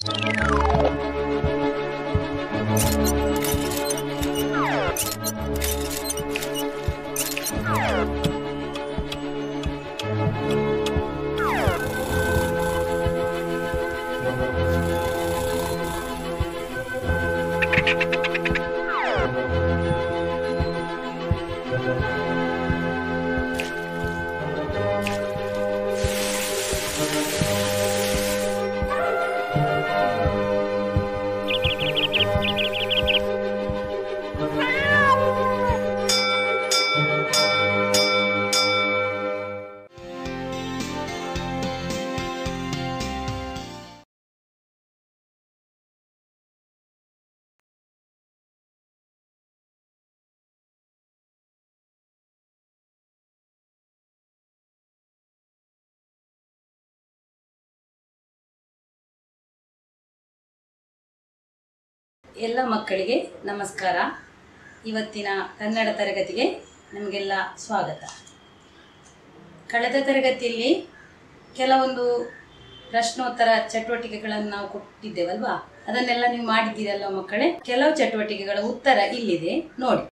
ಎಲ್ಲ ಮಕ್ಕಳಿಗೆ ನಮಸ್ಕಾರ ಇವತ್ತಿನ ಕನ್ನಡ ತರಗತಿಗೆ ನಿಮಗೆಲ್ಲ ಸ್ವಾಗತ ಕಳೆದ ತರಗತಿಯಲ್ಲಿ ಕೆಲವೊಂದು ಪ್ರಶ್ನೋತ್ತರ ಚಟುವಟಿಕೆಗಳನ್ನು ನಾವು ಕೊಟ್ಟಿದ್ದೇವಲ್ವಾ ಅದನ್ನೆಲ್ಲ ನೀವು ಮಾಡಿದ್ದೀರಲ್ವ ಮಕ್ಕಳೇ ಕೆಲವು ಚಟುವಟಿಕೆಗಳ ಉತ್ತರ ಇಲ್ಲಿದೆ ನೋಡಿ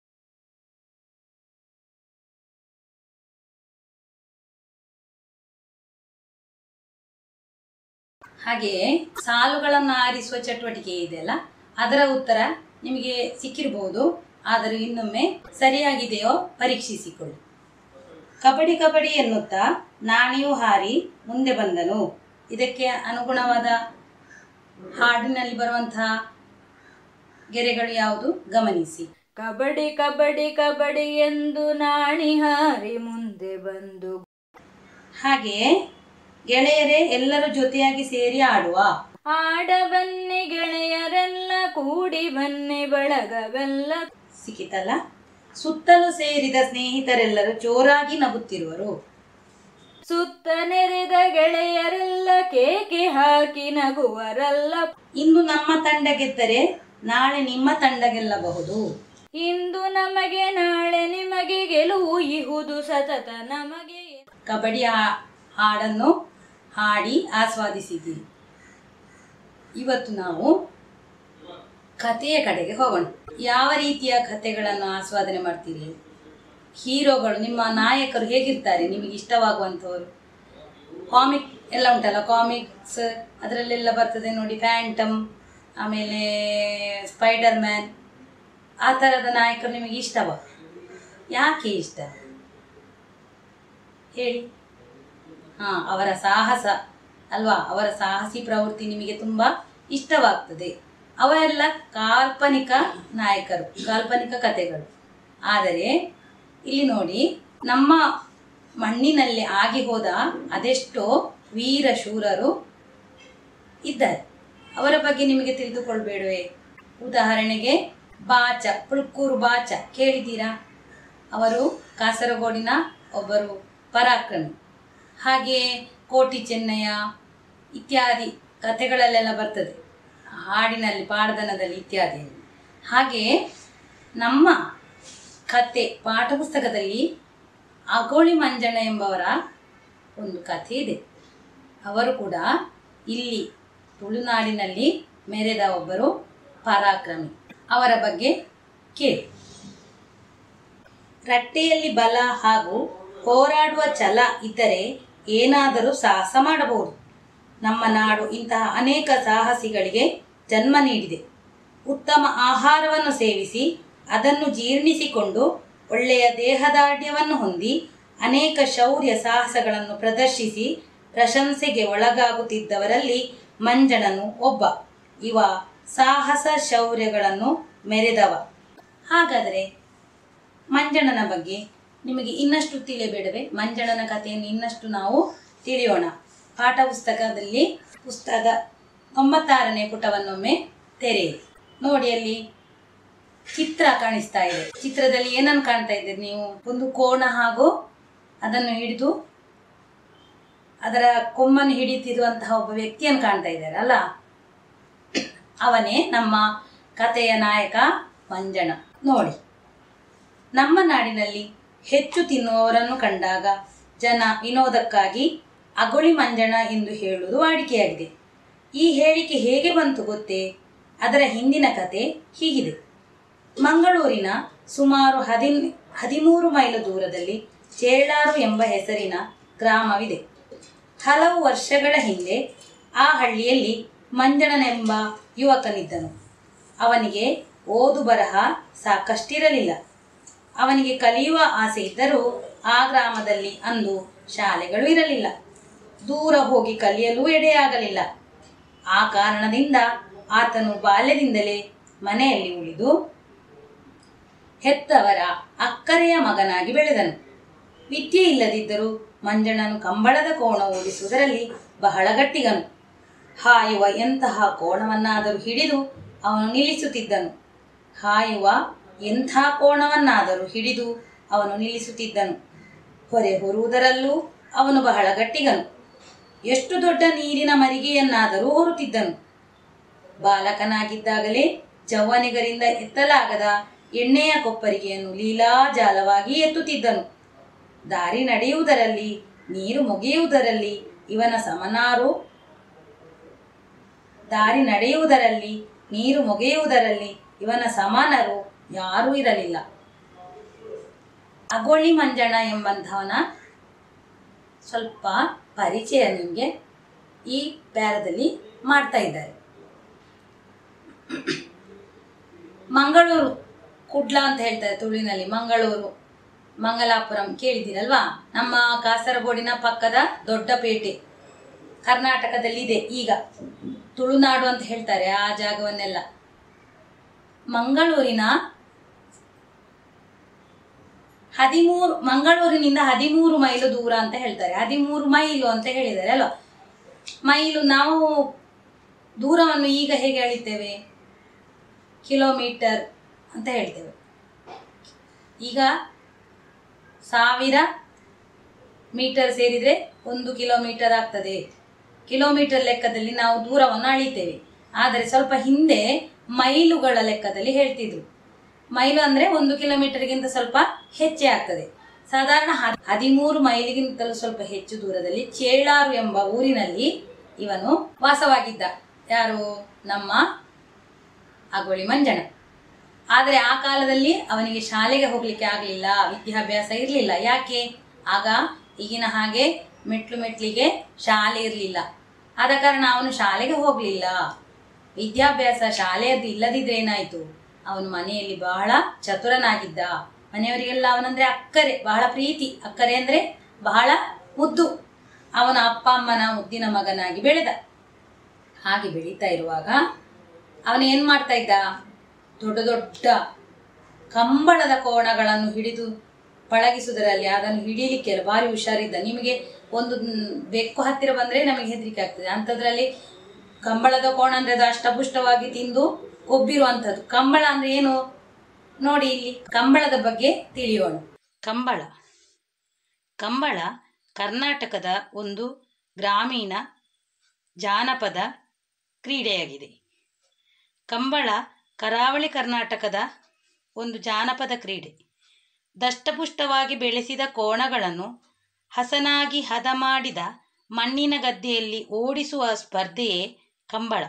ಹಾಗೆಯೇ ಸಾಲುಗಳನ್ನು ಆರಿಸುವ ಚಟುವಟಿಕೆ ಇದೆಯಲ್ಲ ಅದರ ಉತ್ತರ ನಿಮಗೆ ಸಿಕ್ಕಿರಬಹುದು ಆದರೂ ಇನ್ನೊಮ್ಮೆ ಸರಿಯಾಗಿದೆಯೋ ಪರೀಕ್ಷಿಸಿಕೊಳ್ಳಿ ಕಬಡ್ಡಿ ಕಬಡ್ಡಿ ಎನ್ನುತ್ತಾ ನಾಣಿಯು ಹಾರಿ ಮುಂದೆ ಬಂದನು ಇದಕ್ಕೆ ಅನುಗುಣವಾದ ಹಾಡಿನಲ್ಲಿ ಬರುವಂತಹ ಗೆರೆಗಳು ಯಾವುದು ಗಮನಿಸಿ ಕಬಡ್ಡಿ ಕಬಡ್ಡಿ ಕಬಡ್ಡಿ ಎಂದು ನಾಣಿ ಹಾರಿ ಮುಂದೆ ಬಂದು ಹಾಗೆಯೇ ಗೆಳೆಯರೇ ಎಲ್ಲರೂ ಜೊತೆಯಾಗಿ ಸೇರಿ ಆಡುವ ಆಡ ಬನ್ನಿ ಗೆಳೆಯರೆಲ್ಲ ಕೂಡಿ ಬನ್ನಿ ಬಳಗವೆಲ್ಲ ಸಿಕ್ಕಿತಲ್ಲ ಸುತ್ತಲೂ ಸೇರಿದ ಸ್ನೇಹಿತರೆಲ್ಲರೂ ಜೋರಾಗಿ ನಗುತ್ತಿರುವರು ಸುತ್ತ ನೆರೆದ ಗೆಳೆಯರೆಲ್ಲ ಕೇಕೆ ಹಾಕಿ ನಗುವರಲ್ಲ ಇಂದು ನಮ್ಮ ತಂಡ ಗೆದ್ದರೆ ನಾಳೆ ನಿಮ್ಮ ತಂಡ ಗೆಲ್ಲಬಹುದು ಇಂದು ನಮಗೆ ನಾಳೆ ನಿಮಗೆ ಗೆಲುವು ಇಹುದು ಸತತ ನಮಗೆ ಕಬಡ್ಡಿ ಹಾ- ಹಾಡನ್ನು ಹಾಡಿ ಆಸ್ವಾದಿಸಿದ್ದೀರಿ ಇವತ್ತು ನಾವು ಕಥೆಯ ಕಡೆಗೆ ಹೋಗೋಣ ಯಾವ ರೀತಿಯ ಕಥೆಗಳನ್ನು ಆಸ್ವಾದನೆ ಮಾಡ್ತೀರಿ ಹೀರೋಗಳು ನಿಮ್ಮ ನಾಯಕರು ಹೇಗಿರ್ತಾರೆ ನಿಮಗೆ ಇಷ್ಟವಾಗುವಂಥವ್ರು ಕಾಮಿಕ್ ಎಲ್ಲ ಉಂಟಲ್ಲ ಕಾಮಿಕ್ಸ್ ಅದರಲ್ಲೆಲ್ಲ ಬರ್ತದೆ ನೋಡಿ ಫ್ಯಾಂಟಮ್ ಆಮೇಲೆ ಸ್ಪೈಡರ್ ಮ್ಯಾನ್ ಆ ಥರದ ನಾಯಕರು ನಿಮಗೆ ಇಷ್ಟವ ಯಾಕೆ ಇಷ್ಟ ಹೇಳಿ ಹಾಂ ಅವರ ಸಾಹಸ ಅಲ್ವಾ ಅವರ ಸಾಹಸಿ ಪ್ರವೃತ್ತಿ ನಿಮಗೆ ತುಂಬ ಇಷ್ಟವಾಗ್ತದೆ ಅವೆಲ್ಲ ಕಾಲ್ಪನಿಕ ನಾಯಕರು ಕಾಲ್ಪನಿಕ ಕಥೆಗಳು ಆದರೆ ಇಲ್ಲಿ ನೋಡಿ ನಮ್ಮ ಮಣ್ಣಿನಲ್ಲಿ ಆಗಿ ಹೋದ ಅದೆಷ್ಟೋ ವೀರ ಶೂರರು ಇದ್ದಾರೆ ಅವರ ಬಗ್ಗೆ ನಿಮಗೆ ತಿಳಿದುಕೊಳ್ಬೇಡವೇ ಉದಾಹರಣೆಗೆ ಬಾಚ ಪುಳ್ಕೂರು ಬಾಚ ಕೇಳಿದ್ದೀರಾ ಅವರು ಕಾಸರಗೋಡಿನ ಒಬ್ಬರು ಪರಾಕ್ರಮಿ ಹಾಗೆಯೇ ಕೋಟಿ ಚೆನ್ನಯ್ಯ ಇತ್ಯಾದಿ ಕಥೆಗಳಲ್ಲೆಲ್ಲ ಬರ್ತದೆ ಹಾಡಿನಲ್ಲಿ ಪಾಡ್ದನದಲ್ಲಿ ಇತ್ಯಾದಿ ಹಾಗೆಯೇ ನಮ್ಮ ಕತೆ ಪಾಠಪುಸ್ತಕದಲ್ಲಿ ಅಗೋಳಿ ಮಂಜಣ್ಣ ಎಂಬವರ ಒಂದು ಕಥೆ ಇದೆ ಅವರು ಕೂಡ ಇಲ್ಲಿ ತುಳುನಾಡಿನಲ್ಲಿ ಮೆರೆದ ಒಬ್ಬರು ಪರಾಕ್ರಮಿ ಅವರ ಬಗ್ಗೆ ಕೇಳಿ ರಟ್ಟೆಯಲ್ಲಿ ಬಲ ಹಾಗೂ ಹೋರಾಡುವ ಛಲ ಇದ್ದರೆ ಏನಾದರೂ ಸಾಹಸ ಮಾಡಬಹುದು ನಮ್ಮ ನಾಡು ಇಂತಹ ಅನೇಕ ಸಾಹಸಿಗಳಿಗೆ ಜನ್ಮ ನೀಡಿದೆ ಉತ್ತಮ ಆಹಾರವನ್ನು ಸೇವಿಸಿ ಅದನ್ನು ಜೀರ್ಣಿಸಿಕೊಂಡು ಒಳ್ಳೆಯ ದೇಹದಾಢ್ಯವನ್ನು ಹೊಂದಿ ಅನೇಕ ಶೌರ್ಯ ಸಾಹಸಗಳನ್ನು ಪ್ರದರ್ಶಿಸಿ ಪ್ರಶಂಸೆಗೆ ಒಳಗಾಗುತ್ತಿದ್ದವರಲ್ಲಿ ಮಂಜಣನು ಒಬ್ಬ ಇವ ಸಾಹಸ ಶೌರ್ಯಗಳನ್ನು ಮೆರೆದವ ಹಾಗಾದರೆ ಮಂಜಣ್ಣನ ಬಗ್ಗೆ ನಿಮಗೆ ಇನ್ನಷ್ಟು ತಿಳಿಯಬೇಡವೇ ಮಂಜಣ್ಣನ ಕಥೆಯನ್ನು ಇನ್ನಷ್ಟು ನಾವು ತಿಳಿಯೋಣ ಪಾಠ ಪುಸ್ತಕದಲ್ಲಿ ಪುಸ್ತಕದ ತೊಂಬತ್ತಾರನೇ ಪುಟವನ್ನೊಮ್ಮೆ ತೆರೆಯಿರಿ ನೋಡಿ ಅಲ್ಲಿ ಚಿತ್ರ ಕಾಣಿಸ್ತಾ ಇದೆ ಚಿತ್ರದಲ್ಲಿ ಏನನ್ನು ಕಾಣ್ತಾ ಇದ್ದೀರಿ ನೀವು ಒಂದು ಕೋಣ ಹಾಗೂ ಅದನ್ನು ಹಿಡಿದು ಅದರ ಕೊಮ್ಮನ್ನು ಹಿಡಿತಿರುವಂತಹ ಒಬ್ಬ ವ್ಯಕ್ತಿಯನ್ನು ಕಾಣ್ತಾ ಇದ್ದಾರೆ ಅಲ್ಲ ಅವನೇ ನಮ್ಮ ಕಥೆಯ ನಾಯಕ ಮಂಜಣ ನೋಡಿ ನಮ್ಮ ನಾಡಿನಲ್ಲಿ ಹೆಚ್ಚು ತಿನ್ನುವವರನ್ನು ಕಂಡಾಗ ಜನ ವಿನೋದಕ್ಕಾಗಿ ಅಗುಳಿ ಮಂಜಣ ಎಂದು ಹೇಳುವುದು ವಾಡಿಕೆಯಾಗಿದೆ ಈ ಹೇಳಿಕೆ ಹೇಗೆ ಬಂತು ಗೊತ್ತೇ ಅದರ ಹಿಂದಿನ ಕತೆ ಹೀಗಿದೆ ಮಂಗಳೂರಿನ ಸುಮಾರು ಹದಿನ್ ಹದಿಮೂರು ಮೈಲು ದೂರದಲ್ಲಿ ಚೇಳಾರು ಎಂಬ ಹೆಸರಿನ ಗ್ರಾಮವಿದೆ ಹಲವು ವರ್ಷಗಳ ಹಿಂದೆ ಆ ಹಳ್ಳಿಯಲ್ಲಿ ಮಂಜಣನೆಂಬ ಯುವಕನಿದ್ದನು ಅವನಿಗೆ ಓದು ಬರಹ ಸಾಕಷ್ಟಿರಲಿಲ್ಲ ಅವನಿಗೆ ಕಲಿಯುವ ಆಸೆ ಇದ್ದರೂ ಆ ಗ್ರಾಮದಲ್ಲಿ ಅಂದು ಶಾಲೆಗಳು ಇರಲಿಲ್ಲ ದೂರ ಹೋಗಿ ಕಲಿಯಲು ಎಡೆಯಾಗಲಿಲ್ಲ ಆ ಕಾರಣದಿಂದ ಆತನು ಬಾಲ್ಯದಿಂದಲೇ ಮನೆಯಲ್ಲಿ ಉಳಿದು ಹೆತ್ತವರ ಅಕ್ಕರೆಯ ಮಗನಾಗಿ ಬೆಳೆದನು ವಿದ್ಯೆ ಇಲ್ಲದಿದ್ದರೂ ಮಂಜಣ್ಣನು ಕಂಬಳದ ಕೋಣ ಓಡಿಸುವುದರಲ್ಲಿ ಬಹಳ ಗಟ್ಟಿಗನು ಹಾಯುವ ಎಂತಹ ಕೋಣವನ್ನಾದರೂ ಹಿಡಿದು ಅವನು ನಿಲ್ಲಿಸುತ್ತಿದ್ದನು ಹಾಯುವ ಎಂಥ ಕೋಣವನ್ನಾದರೂ ಹಿಡಿದು ಅವನು ನಿಲ್ಲಿಸುತ್ತಿದ್ದನು ಹೊರೆ ಹೊರುವುದರಲ್ಲೂ ಅವನು ಬಹಳ ಗಟ್ಟಿಗನು ಎಷ್ಟು ದೊಡ್ಡ ನೀರಿನ ಮರಿಗೆಯನ್ನಾದರೂ ಹೊರುತ್ತಿದ್ದನು ಬಾಲಕನಾಗಿದ್ದಾಗಲೇ ಜವ್ವನಿಗರಿಂದ ಎತ್ತಲಾಗದ ಎಣ್ಣೆಯ ಕೊಪ್ಪರಿಗೆಯನ್ನು ಲೀಲಾಜಾಲವಾಗಿ ಎತ್ತುತ್ತಿದ್ದನು ದಾರಿ ನಡೆಯುವುದರಲ್ಲಿ ನೀರು ಮುಗಿಯುವುದರಲ್ಲಿ ಇವನ ಸಮನಾರು ದಾರಿ ನಡೆಯುವುದರಲ್ಲಿ ನೀರು ಮುಗಿಯುವುದರಲ್ಲಿ ಇವನ ಸಮಾನರು ಯಾರೂ ಇರಲಿಲ್ಲ ಅಗೋಳಿ ಮಂಜಣ್ಣ ಎಂಬಂಥವನ ಸ್ವಲ್ಪ ಪರಿಚಯ ನಿಮಗೆ ಈ ಪ್ಯಾರದಲ್ಲಿ ಮಾಡ್ತಾ ಇದ್ದಾರೆ ಮಂಗಳೂರು ಕುಡ್ಲ ಅಂತ ಹೇಳ್ತಾರೆ ತುಳುವಿನಲ್ಲಿ ಮಂಗಳೂರು ಮಂಗಲಾಪುರಂ ಕೇಳಿದ್ದೀರಲ್ವಾ ನಮ್ಮ ಕಾಸರಗೋಡಿನ ಪಕ್ಕದ ದೊಡ್ಡ ಪೇಟೆ ಕರ್ನಾಟಕದಲ್ಲಿದೆ ಈಗ ತುಳುನಾಡು ಅಂತ ಹೇಳ್ತಾರೆ ಆ ಜಾಗವನ್ನೆಲ್ಲ ಮಂಗಳೂರಿನ ಹದಿಮೂರು ಮಂಗಳೂರಿನಿಂದ ಹದಿಮೂರು ಮೈಲು ದೂರ ಅಂತ ಹೇಳ್ತಾರೆ ಹದಿಮೂರು ಮೈಲು ಅಂತ ಹೇಳಿದ್ದಾರೆ ಅಲ್ವಾ ಮೈಲು ನಾವು ದೂರವನ್ನು ಈಗ ಹೇಗೆ ಹೇಳಿದ್ದೇವೆ ಕಿಲೋಮೀಟರ್ ಅಂತ ಹೇಳ್ತೇವೆ ಈಗ ಸಾವಿರ ಮೀಟರ್ ಸೇರಿದರೆ ಒಂದು ಕಿಲೋಮೀಟರ್ ಆಗ್ತದೆ ಕಿಲೋಮೀಟರ್ ಲೆಕ್ಕದಲ್ಲಿ ನಾವು ದೂರವನ್ನು ಅಳಿತೇವೆ ಆದರೆ ಸ್ವಲ್ಪ ಹಿಂದೆ ಮೈಲುಗಳ ಲೆಕ್ಕದಲ್ಲಿ ಹೇಳ್ತಿದ್ರು ಮೈಲು ಅಂದರೆ ಒಂದು ಕಿಲೋಮೀಟರ್ಗಿಂತ ಸ್ವಲ್ಪ ಹೆಚ್ಚೇ ಆಗ್ತದೆ ಸಾಧಾರಣ ಹ- ಹದಿಮೂರು ಮೈಲಿಗಿಂತಲೂ ಸ್ವಲ್ಪ ಹೆಚ್ಚು ದೂರದಲ್ಲಿ ಚೇಳಾರು ಎಂಬ ಊರಿನಲ್ಲಿ ಇವನು ವಾಸವಾಗಿದ್ದ ಯಾರು ನಮ್ಮ ಅಗೋಳಿ ಮಂಜಣ್ಣ ಆದರೆ ಆ ಕಾಲದಲ್ಲಿ ಅವನಿಗೆ ಶಾಲೆಗೆ ಹೋಗ್ಲಿಕ್ಕೆ ಆಗಲಿಲ್ಲ ವಿದ್ಯಾಭ್ಯಾಸ ಇರಲಿಲ್ಲ ಯಾಕೆ ಆಗ ಈಗಿನ ಹಾಗೆ ಮೆಟ್ಲು ಮೆಟ್ಲಿಗೆ ಶಾಲೆ ಇರಲಿಲ್ಲ ಆದ ಕಾರಣ ಅವನು ಶಾಲೆಗೆ ಹೋಗಲಿಲ್ಲ ವಿದ್ಯಾಭ್ಯಾಸ ಶಾಲೆಯದ್ದು ಇಲ್ಲದಿದ್ರೆ ಏನಾಯಿತು ಅವನು ಮನೆಯಲ್ಲಿ ಬಹಳ ಚತುರನಾಗಿದ್ದ ಮನೆಯವರಿಗೆಲ್ಲ ಅವನಂದ್ರೆ ಅಕ್ಕರೆ ಬಹಳ ಪ್ರೀತಿ ಅಕ್ಕರೆ ಅಂದರೆ ಬಹಳ ಮುದ್ದು ಅವನ ಅಪ್ಪ ಅಮ್ಮನ ಮುದ್ದಿನ ಮಗನಾಗಿ ಬೆಳೆದ ಹಾಗೆ ಬೆಳೀತಾ ಇರುವಾಗ ಅವನು ಏನು ಮಾಡ್ತಾ ಇದ್ದ ದೊಡ್ಡ ದೊಡ್ಡ ಕಂಬಳದ ಕೋಣಗಳನ್ನು ಹಿಡಿದು ಪಳಗಿಸುವುದರಲ್ಲಿ ಅದನ್ನು ಹಿಡೀಲಿಕ್ಕೆ ಭಾರಿ ಹುಷಾರಿದ್ದ ನಿಮಗೆ ಒಂದು ಮ್, ಬೆಕ್ಕು ಹತ್ತಿರ ಬಂದರೆ ನಮಗೆ ಹೆದರಿಕೆ ಆಗ್ತದೆ ಅಂಥದ್ರಲ್ಲಿ ಕಂಬಳದ ಕೋಣ ಅಂದರೆ ಅದು ಅಷ್ಟಪುಷ್ಟವಾಗಿ ತಿಂದು ಕೊಬ್ಬಿರುವಂಥದ್ದು ಕಂಬಳ ಅಂದರೆ ಏನು ನೋಡಿ ಇಲ್ಲಿ ಕಂಬಳದ ಬಗ್ಗೆ ತಿಳಿಯೋಣ ಕಂಬಳ ಕಂಬಳ ಕರ್ನಾಟಕದ ಒಂದು ಗ್ರಾಮೀಣ ಜಾನಪದ ಕ್ರೀಡೆಯಾಗಿದೆ ಕಂಬಳ ಕರಾವಳಿ ಕರ್ನಾಟಕದ ಒಂದು ಜಾನಪದ ಕ್ರೀಡೆ ದಷ್ಟಪುಷ್ಟವಾಗಿ ಬೆಳೆಸಿದ ಕೋಣಗಳನ್ನು ಹಸನಾಗಿ ಹದ ಮಾಡಿದ ಮಣ್ಣಿನ ಗದ್ದೆಯಲ್ಲಿ ಓಡಿಸುವ ಸ್ಪರ್ಧೆಯೇ ಕಂಬಳ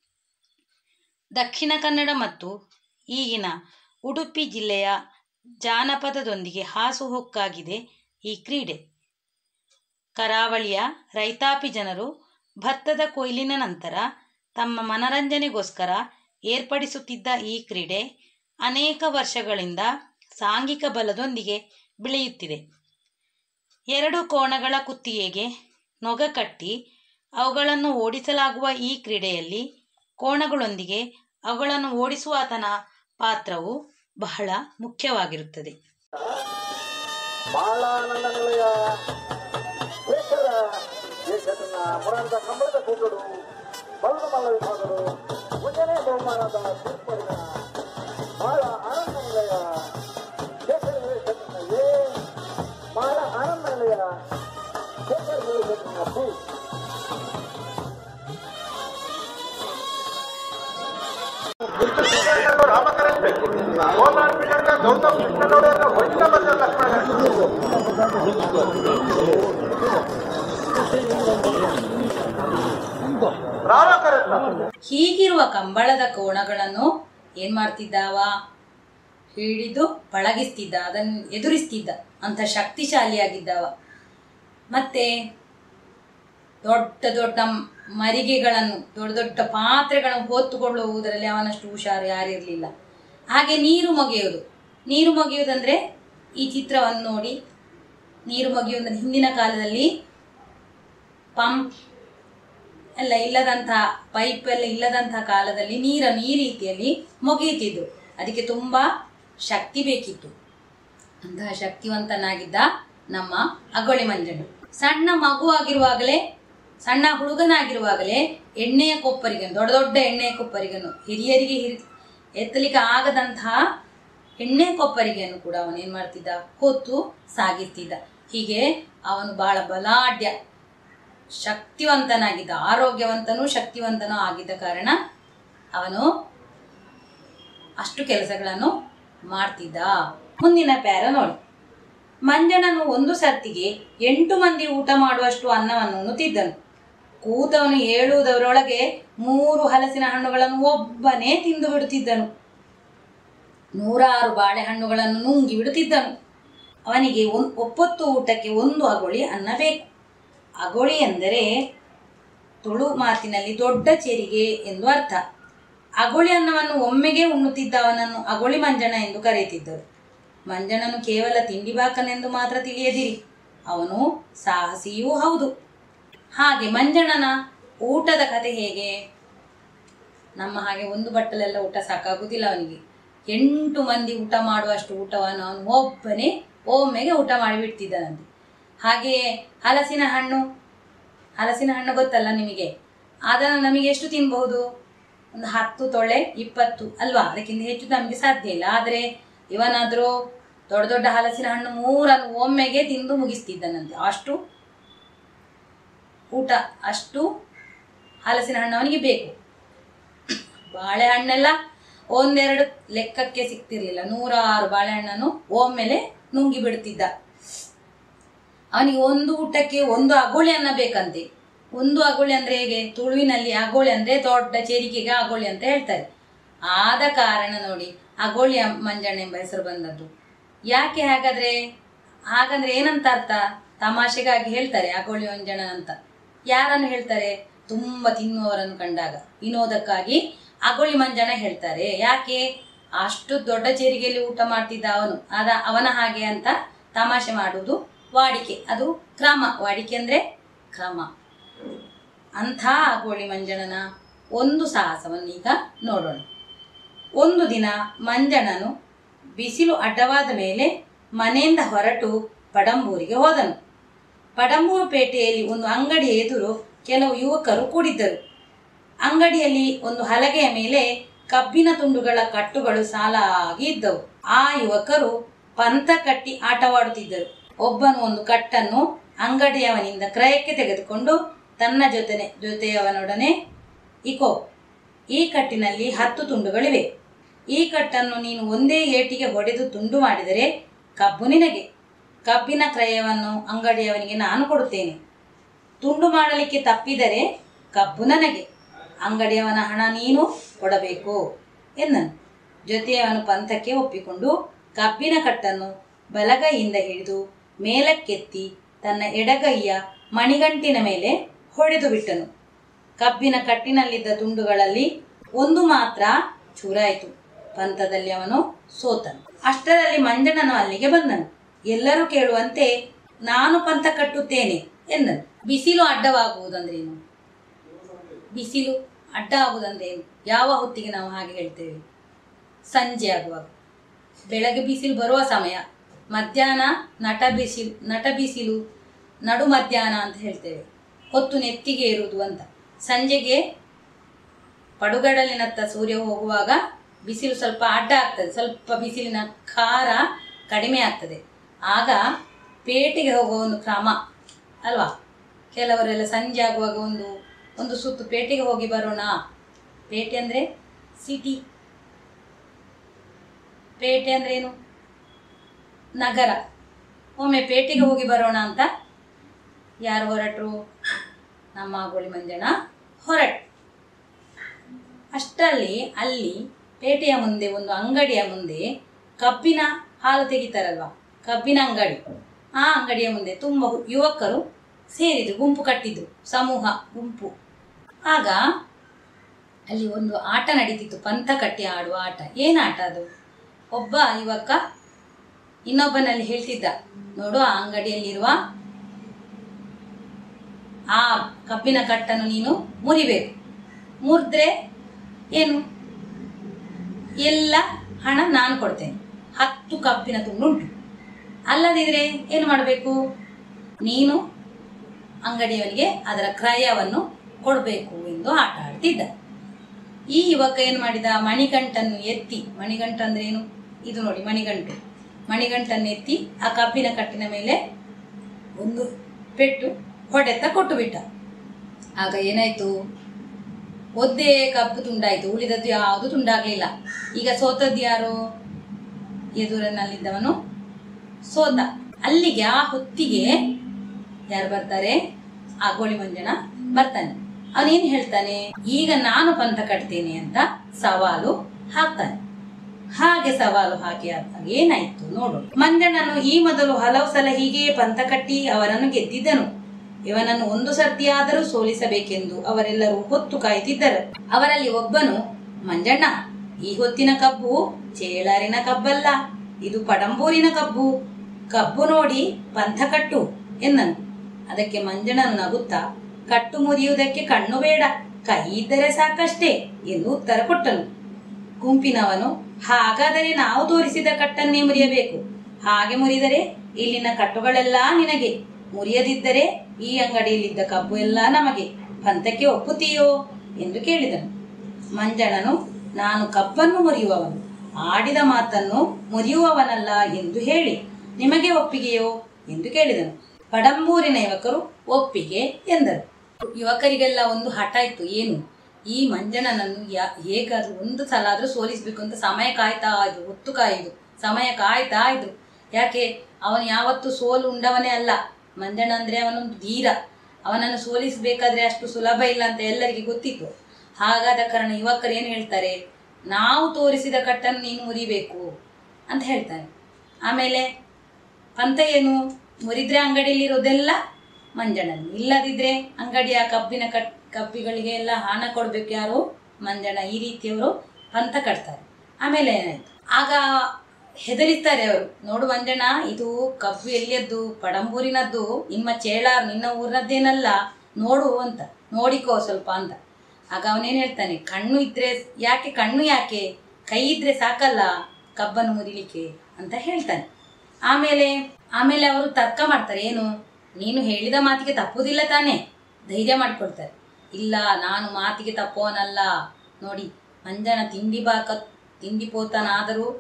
ದಕ್ಷಿಣ ಕನ್ನಡ ಮತ್ತು ಈಗಿನ ಉಡುಪಿ ಜಿಲ್ಲೆಯ ಜಾನಪದದೊಂದಿಗೆ ಹಾಸುಹೊಕ್ಕಾಗಿದೆ ಈ ಕ್ರೀಡೆ ಕರಾವಳಿಯ ರೈತಾಪಿ ಜನರು ಭತ್ತದ ಕೊಯ್ಲಿನ ನಂತರ ತಮ್ಮ ಮನರಂಜನೆಗೋಸ್ಕರ ಏರ್ಪಡಿಸುತ್ತಿದ್ದ ಈ ಕ್ರೀಡೆ ಅನೇಕ ವರ್ಷಗಳಿಂದ ಸಾಂಘಿಕ ಬಲದೊಂದಿಗೆ ಬೆಳೆಯುತ್ತಿದೆ ಎರಡು ಕೋಣಗಳ ಕುತ್ತಿಗೆಗೆ ನೊಗ ಕಟ್ಟಿ ಅವುಗಳನ್ನು ಓಡಿಸಲಾಗುವ ಈ ಕ್ರೀಡೆಯಲ್ಲಿ ಕೋಣಗಳೊಂದಿಗೆ ಅವುಗಳನ್ನು ಓಡಿಸುವ ಆತನ ಪಾತ್ರವು ಬಹಳ ಮುಖ್ಯವಾಗಿರುತ್ತದೆ ಬಾಳಾನಂದ ನಿಲಯ ದೇಶದ ದೇಶದ ಪುರಾಣದ ಕಂಬಳದ ಕೂಟರು ಬಲ್ಲು ಮಲ್ಲ ವಿಭಾಗರು ಮುಂಜಾನೆ ಬಹುಮಾನದ ತೀರ್ಪಡಿನ ಬಾಳ ಆನಂದ ನಿಲಯ ದೇಶದ ದೇಶದ ಎ ಬಾಳ ಆನಂದ ನಿಲಯ ದೇಶದ ದೇಶದ ಬಿ ಗೌತಮ್ ಕೃಷ್ಣನವರ ಹೊಂಡ ಬಂದ ಲಕ್ಷ್ಮಣ ರಾಮಕರೆತ್ತ ಹೀಗಿರುವ ಕಂಬಳದ ಕೋಣಗಳನ್ನು ಏನ್ ಮಾಡ್ತಿದ್ದಾವ ಹಿಡಿದು ಪಳಗಿಸ್ತಿದ್ದ ಅದನ್ನು ಎದುರಿಸ್ತಿದ್ದ ಅಂತ ಶಕ್ತಿಶಾಲಿಯಾಗಿದ್ದವ ಮತ್ತೆ ದೊಡ್ಡ ದೊಡ್ಡ ಮರಿಗೆಗಳನ್ನು ದೊಡ್ಡ ದೊಡ್ಡ ಪಾತ್ರೆಗಳನ್ನು ಹೊತ್ತುಕೊಳ್ಳುವುದರಲ್ಲಿ ಅವನಷ್ಟು ಹುಷಾರು ಯಾರಿರಲಿಲ್ಲ ಹಾಗೆ ನೀರು ಮೊಗೆಯುವುದು ನೀರು ಮೊಗೆಯುವುದಂದ್ರೆ ಈ ಚಿತ್ರವನ್ನು ನೋಡಿ ನೀರು ಮೊಗೆಯುವುದಂದ್ರೆ ಹಿಂದಿನ ಕಾಲದಲ್ಲಿ ಪಂಪ್ ಎಲ್ಲ ಇಲ್ಲದಂತಹ ಪೈಪ್ ಎಲ್ಲ ಇಲ್ಲದಂತಹ ಕಾಲದಲ್ಲಿ ನೀರನ್ನು ಈ ರೀತಿಯಲ್ಲಿ ಮೊಗೆಯುತ್ತಿದ್ದು ಅದಕ್ಕೆ ತುಂಬ ಶಕ್ತಿ ಬೇಕಿತ್ತು ಅಂತಹ ಶಕ್ತಿವಂತನಾಗಿದ್ದ ನಮ್ಮ ಅಗೋಳಿ ಮಂಜಣ್ಣ ಸಣ್ಣ ಮಗು ಆಗಿರುವಾಗಲೇ ಸಣ್ಣ ಹುಡುಗನಾಗಿರುವಾಗಲೇ ಎಣ್ಣೆಯ ಕೊಪ್ಪರಿಗನ್ನು ದೊಡ್ಡ ದೊಡ್ಡ ಎಣ್ಣೆಯ ಕೊಪ್ಪರಿಗನ್ನು ಹಿರಿಯರಿಗೆ ಹಿರಿ ಎತ್ತಲಿಕ್ಕೆ ಆಗದಂತಹ ಎಣ್ಣೆ ಕೊಪ್ಪರಿಗೆಯನ್ನು ಕೂಡ ಅವನು ಏನು ಮಾಡ್ತಿದ್ದ ಹೊತ್ತು ಸಾಗಿಸ್ತಿದ್ದ ಹೀಗೆ ಅವನು ಬಹಳ ಬಲಾಢ್ಯ ಶಕ್ತಿವಂತನಾಗಿದ್ದ ಆರೋಗ್ಯವಂತನೂ ಶಕ್ತಿವಂತನೂ ಆಗಿದ್ದ ಕಾರಣ ಅವನು ಅಷ್ಟು ಕೆಲಸಗಳನ್ನು ಮಾಡ್ತಿದ್ದ ಮುಂದಿನ ಪ್ಯಾರ ನೋಡಿ ಮಂಜನನು ಒಂದು ಸರ್ತಿಗೆ ಎಂಟು ಮಂದಿ ಊಟ ಮಾಡುವಷ್ಟು ಅನ್ನವನ್ನು ಉಣ್ಣುತ್ತಿದ್ದನು ಕೂತವನು ಏಳುವುದರೊಳಗೆ ಮೂರು ಹಲಸಿನ ಹಣ್ಣುಗಳನ್ನು ಒಬ್ಬನೇ ತಿಂದು ಬಿಡುತ್ತಿದ್ದನು ನೂರಾರು ಬಾಳೆಹಣ್ಣುಗಳನ್ನು ನುಂಗಿ ಬಿಡುತ್ತಿದ್ದನು ಅವನಿಗೆ ಒನ್ ಒಪ್ಪತ್ತು ಊಟಕ್ಕೆ ಒಂದು ಅಗೋಳಿ ಅನ್ನ ಬೇಕು ಅಗೋಳಿ ಎಂದರೆ ತುಳು ಮಾತಿನಲ್ಲಿ ದೊಡ್ಡ ಚೆರಿಗೆ ಎಂದು ಅರ್ಥ ಅಗೋಳಿ ಅನ್ನವನ್ನು ಒಮ್ಮೆಗೆ ಉಣ್ಣುತ್ತಿದ್ದ ಅವನನ್ನು ಅಗೋಳಿ ಮಂಜನ ಎಂದು ಕರೆಯುತ್ತಿದ್ದರು ಮಂಜನನು ಕೇವಲ ತಿಂಡಿ ಬಾಕನೆಂದು ಮಾತ್ರ ತಿಳಿಯದಿರಿ ಅವನು ಸಾಹಸಿಯೂ ಹೌದು ಹಾಗೆ ಮಂಜಣ್ಣನ ಊಟದ ಕತೆ ಹೇಗೆ ನಮ್ಮ ಹಾಗೆ ಒಂದು ಬಟ್ಟಲೆಲ್ಲ ಊಟ ಸಾಕಾಗುವುದಿಲ್ಲ ಅವನಿಗೆ ಎಂಟು ಮಂದಿ ಊಟ ಮಾಡುವಷ್ಟು ಊಟವನ್ನು ಅವನು ಒಬ್ಬನೇ ಒಮ್ಮೆಗೆ ಊಟ ಮಾಡಿಬಿಡ್ತಿದ್ದನಂತೆ ಹಾಗೆಯೇ ಹಲಸಿನ ಹಣ್ಣು ಹಲಸಿನ ಹಣ್ಣು ಗೊತ್ತಲ್ಲ ನಿಮಗೆ ಅದನ್ನು ನಮಗೆ ಎಷ್ಟು ತಿನ್ಬಹುದು ಒಂದು ಹತ್ತು ತೊಳೆ ಇಪ್ಪತ್ತು ಅಲ್ವಾ ಅದಕ್ಕಿಂತ ಹೆಚ್ಚು ನಮಗೆ ಸಾಧ್ಯ ಇಲ್ಲ ಆದರೆ ಇವನಾದರೂ ದೊಡ್ಡ ದೊಡ್ಡ ಹಲಸಿನ ಹಣ್ಣು ಮೂರನ್ನು ಒಮ್ಮೆಗೆ ತಿಂದು ಮುಗಿಸ್ತಿದ್ದನಂತೆ ಅಷ್ಟು ಊಟ ಅಷ್ಟು ಹಲಸಿನ ಹಣ್ಣು ಅವನಿಗೆ ಬೇಕು ಬಾಳೆಹಣ್ಣೆಲ್ಲ ಒಂದೆರಡು ಲೆಕ್ಕಕ್ಕೆ ಸಿಗ್ತಿರ್ಲಿಲ್ಲ ನೂರಾರು ಬಾಳೆಹಣ್ಣನ್ನು ಒಮ್ಮೆಲೆ ನುಂಗಿ ಬಿಡ್ತಿದ್ದ ಅವನಿಗೆ ಒಂದು ಊಟಕ್ಕೆ ಒಂದು ಅಗೋಳಿ ಅನ್ನ ಬೇಕಂತೆ ಒಂದು ಅಗೋಳಿ ಅಂದ್ರೆ ಹೇಗೆ ತುಳುವಿನಲ್ಲಿ ಅಗೋಳಿ ಅಂದ್ರೆ ದೊಡ್ಡ ಚೇರಿಕೆಗೆ ಅಗೋಳಿ ಅಂತ ಹೇಳ್ತಾರೆ ಆದ ಕಾರಣ ನೋಡಿ ಅಗೋಳಿ ಅಂ- ಮಂಜಣ್ಣ ಎಂಬ ಹೆಸರು ಬಂದದ್ದು ಯಾಕೆ ಹಾಗಾದ್ರೆ ಹಾಗಂದ್ರೆ ಏನಂತ ಅರ್ಥ ತಮಾಷೆಗಾಗಿ ಹೇಳ್ತಾರೆ ಅಗೋಳಿ ಮಂಜಣ್ಣ ಅಂತ ಯಾರನ್ನು ಹೇಳ್ತಾರೆ ತುಂಬಾ ತಿನ್ನುವವರನ್ನು ಕಂಡಾಗ ವಿನೋದಕ್ಕಾಗಿ ಅಗೋಳಿ ಮಂಜಣ್ಣ ಹೇಳ್ತಾರೆ ಯಾಕೆ ಅಷ್ಟು ದೊಡ್ಡ ಚೇರಿಗೆಯಲ್ಲಿ ಊಟ ಮಾಡ್ತಿದ್ದ ಅವನು ಅದ ಅವನ ಹಾಗೆ ಅಂತ ತಮಾಷೆ ಮಾಡುವುದು ವಾಡಿಕೆ ಅದು ಕ್ರಮ ವಾಡಿಕೆ ಅಂದ್ರೆ ಕ್ರಮ ಅಂಥ ಅಗೋಳಿ ಮಂಜಣ್ಣನ ಒಂದು ಸಾಹಸವನ್ನು ಈಗ ನೋಡೋಣ ಒಂದು ದಿನ ಮಂಜಣ್ಣನು ಬಿಸಿಲು ಅಡ್ಡವಾದ ಮೇಲೆ ಮನೆಯಿಂದ ಹೊರಟು ಪಡಂಬೂರಿಗೆ ಹೋದನು ಪಡಂಬೂರು ಪೇಟೆಯಲ್ಲಿ ಒಂದು ಅಂಗಡಿಯ ಎದುರು ಕೆಲವು ಯುವಕರು ಕೂಡಿದ್ದರು ಅಂಗಡಿಯಲ್ಲಿ ಒಂದು ಹಲಗೆಯ ಮೇಲೆ ಕಬ್ಬಿನ ತುಂಡುಗಳ ಕಟ್ಟುಗಳು ಸಾಲಾಗಿ ಇದ್ದವು ಆ ಯುವಕರು ಪಂಥ ಕಟ್ಟಿ ಆಟವಾಡುತ್ತಿದ್ದರು ಒಬ್ಬನು ಒಂದು ಕಟ್ಟನ್ನು ಅಂಗಡಿಯವನಿಂದ ಕ್ರಯಕ್ಕೆ ತೆಗೆದುಕೊಂಡು ತನ್ನ ಜೊತೆ ಜೊತೆಯವನೊಡನೆ ಇಕೋ ಈ ಕಟ್ಟಿನಲ್ಲಿ ಹತ್ತು ತುಂಡುಗಳಿವೆ ಈ ಕಟ್ಟನ್ನು ನೀನು ಒಂದೇ ಏಟಿಗೆ ಹೊಡೆದು ತುಂಡು ಮಾಡಿದರೆ ಕಬ್ಬು ನಿನಗೆ ಕಬ್ಬಿನ ಕ್ರಯವನ್ನು ಅಂಗಡಿಯವನಿಗೆ ನಾನು ಕೊಡುತ್ತೇನೆ ತುಂಡು ಮಾಡಲಿಕ್ಕೆ ತಪ್ಪಿದರೆ ಕಬ್ಬು ನನಗೆ ಅಂಗಡಿಯವನ ಹಣ ನೀನು ಕೊಡಬೇಕು ಎಂದನು ಜೊತೆಯವನು ಪಂಥಕ್ಕೆ ಒಪ್ಪಿಕೊಂಡು ಕಬ್ಬಿನ ಕಟ್ಟನ್ನು ಬಲಗೈಯಿಂದ ಹಿಡಿದು ಮೇಲಕ್ಕೆತ್ತಿ ತನ್ನ ಎಡಗೈಯ ಮಣಿಗಂಟಿನ ಮೇಲೆ ಹೊಡೆದು ಬಿಟ್ಟನು ಕಬ್ಬಿನ ಕಟ್ಟಿನಲ್ಲಿದ್ದ ತುಂಡುಗಳಲ್ಲಿ ಒಂದು ಮಾತ್ರ ಚೂರಾಯಿತು ಪಂಥದಲ್ಲಿ ಅವನು ಸೋತನು ಅಷ್ಟರಲ್ಲಿ ಮಂಜಣ್ಣನು ಅಲ್ಲಿಗೆ ಬಂದನು ಎಲ್ಲರೂ ಕೇಳುವಂತೆ ನಾನು ಪಂಥ ಕಟ್ಟುತ್ತೇನೆ ಎಂದನು ಬಿಸಿಲು ಅಡ್ಡವಾಗುವುದಂದ್ರೇನು ಬಿಸಿಲು ಅಡ್ಡ ಆಗುವುದಂದ್ರೆ ಏನು ಯಾವ ಹೊತ್ತಿಗೆ ನಾವು ಹಾಗೆ ಹೇಳ್ತೇವೆ ಸಂಜೆ ಆಗುವಾಗ ಬೆಳಗ್ಗೆ ಬಿಸಿಲು ಬರುವ ಸಮಯ ಮಧ್ಯಾಹ್ನ ನಟ ಬಿಸಿಲು ನಟ ಬಿಸಿಲು ನಡು ಮಧ್ಯಾಹ್ನ ಅಂತ ಹೇಳ್ತೇವೆ ಹೊತ್ತು ನೆತ್ತಿಗೆ ಇರುವುದು ಅಂತ ಸಂಜೆಗೆ ಪಡುಗಡಲಿನತ್ತ ಸೂರ್ಯ ಹೋಗುವಾಗ ಬಿಸಿಲು ಸ್ವಲ್ಪ ಅಡ್ಡ ಆಗ್ತದೆ ಸ್ವಲ್ಪ ಬಿಸಿಲಿನ ಖಾರ ಕಡಿಮೆ ಆಗ್ತದೆ ಆಗ ಪೇಟೆಗೆ ಹೋಗುವ ಒಂದು ಕ್ರಮ ಅಲ್ವಾ ಕೆಲವರೆಲ್ಲ ಸಂಜೆ ಆಗುವಾಗ ಒಂದು ಒಂದು ಸುತ್ತು ಪೇಟೆಗೆ ಹೋಗಿ ಬರೋಣ ಪೇಟೆ ಅಂದರೆ ಸಿಟಿ ಪೇಟೆ ಅಂದ್ರೆ ಏನು ನಗರ ಒಮ್ಮೆ ಪೇಟೆಗೆ ಹೋಗಿ ಬರೋಣ ಅಂತ ಯಾರು ಹೊರಟರು ನಮ್ಮ ಗೋಳಿ ಮಂಜಣ್ಣ ಹೊರಟ್ ಅಷ್ಟರಲ್ಲಿ ಅಲ್ಲಿ ಪೇಟೆಯ ಮುಂದೆ ಒಂದು ಅಂಗಡಿಯ ಮುಂದೆ ಕಬ್ಬಿನ ಹಾಲು ತೆಗಿತಾರಲ್ವ ಕಬ್ಬಿನ ಅಂಗಡಿ ಆ ಅಂಗಡಿಯ ಮುಂದೆ ತುಂಬ ಯುವಕರು ಸೇರಿದ್ರು ಗುಂಪು ಕಟ್ಟಿದ್ರು ಸಮೂಹ ಗುಂಪು ಆಗ ಅಲ್ಲಿ ಒಂದು ಆಟ ನಡೀತಿತ್ತು ಪಂಥ ಕಟ್ಟಿ ಆಡುವ ಆಟ ಏನು ಆಟ ಅದು ಒಬ್ಬ ಯುವಕ ಇನ್ನೊಬ್ಬನಲ್ಲಿ ಹೇಳ್ತಿದ್ದ ನೋಡು ಆ ಅಂಗಡಿಯಲ್ಲಿರುವ ಆ ಕಬ್ಬಿನ ಕಟ್ಟನ್ನು ನೀನು ಮುರಿಬೇಕು ಮುರಿದ್ರೆ ಏನು ಎಲ್ಲ ಹಣ ನಾನು ಕೊಡ್ತೇನೆ ಹತ್ತು ಕಬ್ಬಿನ ತುಂಡುಂಟು ಅಲ್ಲದಿದ್ರೆ ಏನು ಮಾಡಬೇಕು ನೀನು ಅಂಗಡಿಯವನಿಗೆ ಅದರ ಕ್ರಯವನ್ನು ಕೊಡಬೇಕು ಎಂದು ಆಟ ಆಡ್ತಿದ್ದ ಈ ಯುವಕ ಏನು ಮಾಡಿದ ಮಣಿಗಂಟನ್ನು ಎತ್ತಿ ಮಣಿಗಂಟು ಅಂದ್ರೆ ಏನು ಇದು ನೋಡಿ ಮಣಿಗಂಟು ಮಣಿಗಂಟನ್ನು ಎತ್ತಿ ಆ ಕಬ್ಬಿನ ಕಟ್ಟಿನ ಮೇಲೆ ಒಂದು ಪೆಟ್ಟು ಹೊಡೆತ ಕೊಟ್ಟು ಬಿಟ್ಟ ಆಗ ಏನಾಯ್ತು ಒದ್ದೇ ಕಬ್ಬು ತುಂಡಾಯ್ತು ಉಳಿದದ್ದು ಯಾವುದು ತುಂಡಾಗ್ಲಿಲ್ಲ ಈಗ ಸೋತದ್ದು ಯಾರು ಎದುರಿನಲ್ಲಿದ್ದವನು ಸೋತ ಅಲ್ಲಿಗೆ ಆ ಹೊತ್ತಿಗೆ ಯಾರು ಬರ್ತಾರೆ ಆ ಗೋಳಿ ಮಂಜನ ಬರ್ತಾನೆ ಅವನೇನ್ ಹೇಳ್ತಾನೆ ಈಗ ನಾನು ಪಂಥ ಕಟ್ತೇನೆ ಅಂತ ಸವಾಲು ಹಾಕ್ತಾನೆ ಹಾಗೆ ಸವಾಲು ಹಾಕಿ ಆದಾಗ ಏನಾಯ್ತು ನೋಡು ಮಂಜನನು ಈ ಮೊದಲು ಹಲವು ಸಲ ಹೀಗೆಯೇ ಪಂಥ ಕಟ್ಟಿ ಅವನನ್ನು ಗೆದ್ದಿದ್ದನು ಇವನನ್ನು ಒಂದು ಸರ್ತಿಯಾದರೂ ಸೋಲಿಸಬೇಕೆಂದು ಅವರೆಲ್ಲರೂ ಹೊತ್ತು ಕಾಯ್ತಿದ್ದರು ಅವರಲ್ಲಿ ಒಬ್ಬನು ಮಂಜಣ್ಣ ಈ ಹೊತ್ತಿನ ಕಬ್ಬು ಚೇಳಾರಿನ ಕಬ್ಬಲ್ಲ ಇದು ಪಡಂಬೂರಿನ ಕಬ್ಬು ಕಬ್ಬು ನೋಡಿ ಪಂಥ ಕಟ್ಟು ಎಂದನು ಅದಕ್ಕೆ ಮಂಜಣ್ಣನು ನಗುತ್ತಾ ಕಟ್ಟು ಮುರಿಯುವುದಕ್ಕೆ ಕಣ್ಣು ಬೇಡ ಕೈ ಇದ್ದರೆ ಸಾಕಷ್ಟೇ ಎಂದು ಉತ್ತರ ಕೊಟ್ಟನು ಗುಂಪಿನವನು ಹಾಗಾದರೆ ನಾವು ತೋರಿಸಿದ ಕಟ್ಟನ್ನೇ ಮುರಿಯಬೇಕು ಹಾಗೆ ಮುರಿದರೆ ಇಲ್ಲಿನ ಕಟ್ಟುಗಳೆಲ್ಲ ನಿನಗೆ ಮುರಿಯದಿದ್ದರೆ ಈ ಅಂಗಡಿಯಲ್ಲಿದ್ದ ಕಬ್ಬು ಎಲ್ಲ ನಮಗೆ ಪಂಥಕ್ಕೆ ಒಪ್ಪುತ್ತೀಯೋ ಎಂದು ಕೇಳಿದನು ಮಂಜಣ್ಣನು ನಾನು ಕಬ್ಬನ್ನು ಮುರಿಯುವವನು ಆಡಿದ ಮಾತನ್ನು ಮುರಿಯುವವನಲ್ಲ ಎಂದು ಹೇಳಿ ನಿಮಗೆ ಒಪ್ಪಿಗೆಯೋ ಎಂದು ಕೇಳಿದನು ಪಡಂಬೂರಿನ ಯುವಕರು ಒಪ್ಪಿಗೆ ಎಂದರು ಯುವಕರಿಗೆಲ್ಲ ಒಂದು ಹಠ ಇತ್ತು ಏನು ಈ ಮಂಜಣ್ಣನನ್ನು ಯಾ ಹೇಗಾದ್ರೂ ಒಂದು ಸಲ ಆದ್ರೂ ಸೋಲಿಸ್ಬೇಕು ಅಂತ ಸಮಯ ಕಾಯ್ತಾ ಇದ್ರು ಹೊತ್ತು ಕಾಯ್ದು ಸಮಯ ಕಾಯ್ತಾ ಇದ್ರು ಯಾಕೆ ಅವನು ಯಾವತ್ತು ಸೋಲು ಉಂಡವನೇ ಅಲ್ಲ ಮಂಜಣ್ಣ ಅಂದ್ರೆ ಅವನೊಂದು ಧೀರ ಅವನನ್ನು ಸೋಲಿಸಬೇಕಾದ್ರೆ ಅಷ್ಟು ಸುಲಭ ಇಲ್ಲ ಅಂತ ಎಲ್ಲರಿಗೆ ಗೊತ್ತಿತ್ತು ಹಾಗಾದ ಕಾರಣ ಯುವಕರು ಏನು ಹೇಳ್ತಾರೆ ನಾವು ತೋರಿಸಿದ ಕಟ್ಟನ್ನು ನೀನು ಮುರಿಬೇಕು ಅಂತ ಹೇಳ್ತಾರೆ ಆಮೇಲೆ ಪಂಥ ಏನು ಮುರಿದ್ರೆ ಅಂಗಡಿಯಲ್ಲಿರೋದೆಲ್ಲ ಮಂಜಣ್ಣನು ಇಲ್ಲದಿದ್ರೆ ಅಂಗಡಿಯ ಕಬ್ಬಿನ ಕಟ್ ಕಬ್ಬಿಗಳಿಗೆ ಎಲ್ಲ ಹಣ ಕೊಡ್ಬೇಕು ಯಾರು ಮಂಜಣ್ಣ ಈ ರೀತಿಯವರು ಪಂಥ ಕಟ್ತಾರೆ ಆಮೇಲೆ ಏನಾಯ್ತು ಆಗ ಹೆದರಿತಾರೆ ಅವರು ನೋಡು ಮಂಜಣ್ಣ ಇದು ಕಬ್ಬು ಎಲ್ಲಿಯದ್ದು ಪಡಂಬೂರಿನದ್ದು ನಿಮ್ಮ ಚೇಳಾರ್ ನಿನ್ನ ಊರಿನದ್ದೇನಲ್ಲ ನೋಡು ಅಂತ ನೋಡಿಕೋ ಸ್ವಲ್ಪ ಅಂತ ಆಗ ಅವನೇನು ಹೇಳ್ತಾನೆ ಕಣ್ಣು ಇದ್ರೆ ಯಾಕೆ ಕಣ್ಣು ಯಾಕೆ ಕೈ ಇದ್ರೆ ಸಾಕಲ್ಲ ಕಬ್ಬನ್ನು ಮುರಿಲಿಕ್ಕೆ ಅಂತ ಹೇಳ್ತಾನೆ ಆಮೇಲೆ ಆಮೇಲೆ ಅವರು ತರ್ಕ ಮಾಡ್ತಾರೆ ಏನು ನೀನು ಹೇಳಿದ ಮಾತಿಗೆ ತಪ್ಪುವುದಿಲ್ಲ ತಾನೇ ಧೈರ್ಯ ಮಾಡ್ಕೊಳ್ತಾರೆ ಇಲ್ಲ ನಾನು ಮಾತಿಗೆ ತಪ್ಪೋನಲ್ಲ ನೋಡಿ ಮಂಜನ ತಿಂಡಿ ಬಾಕ ತಿಂಡಿ ಪೋತನಾದರೂ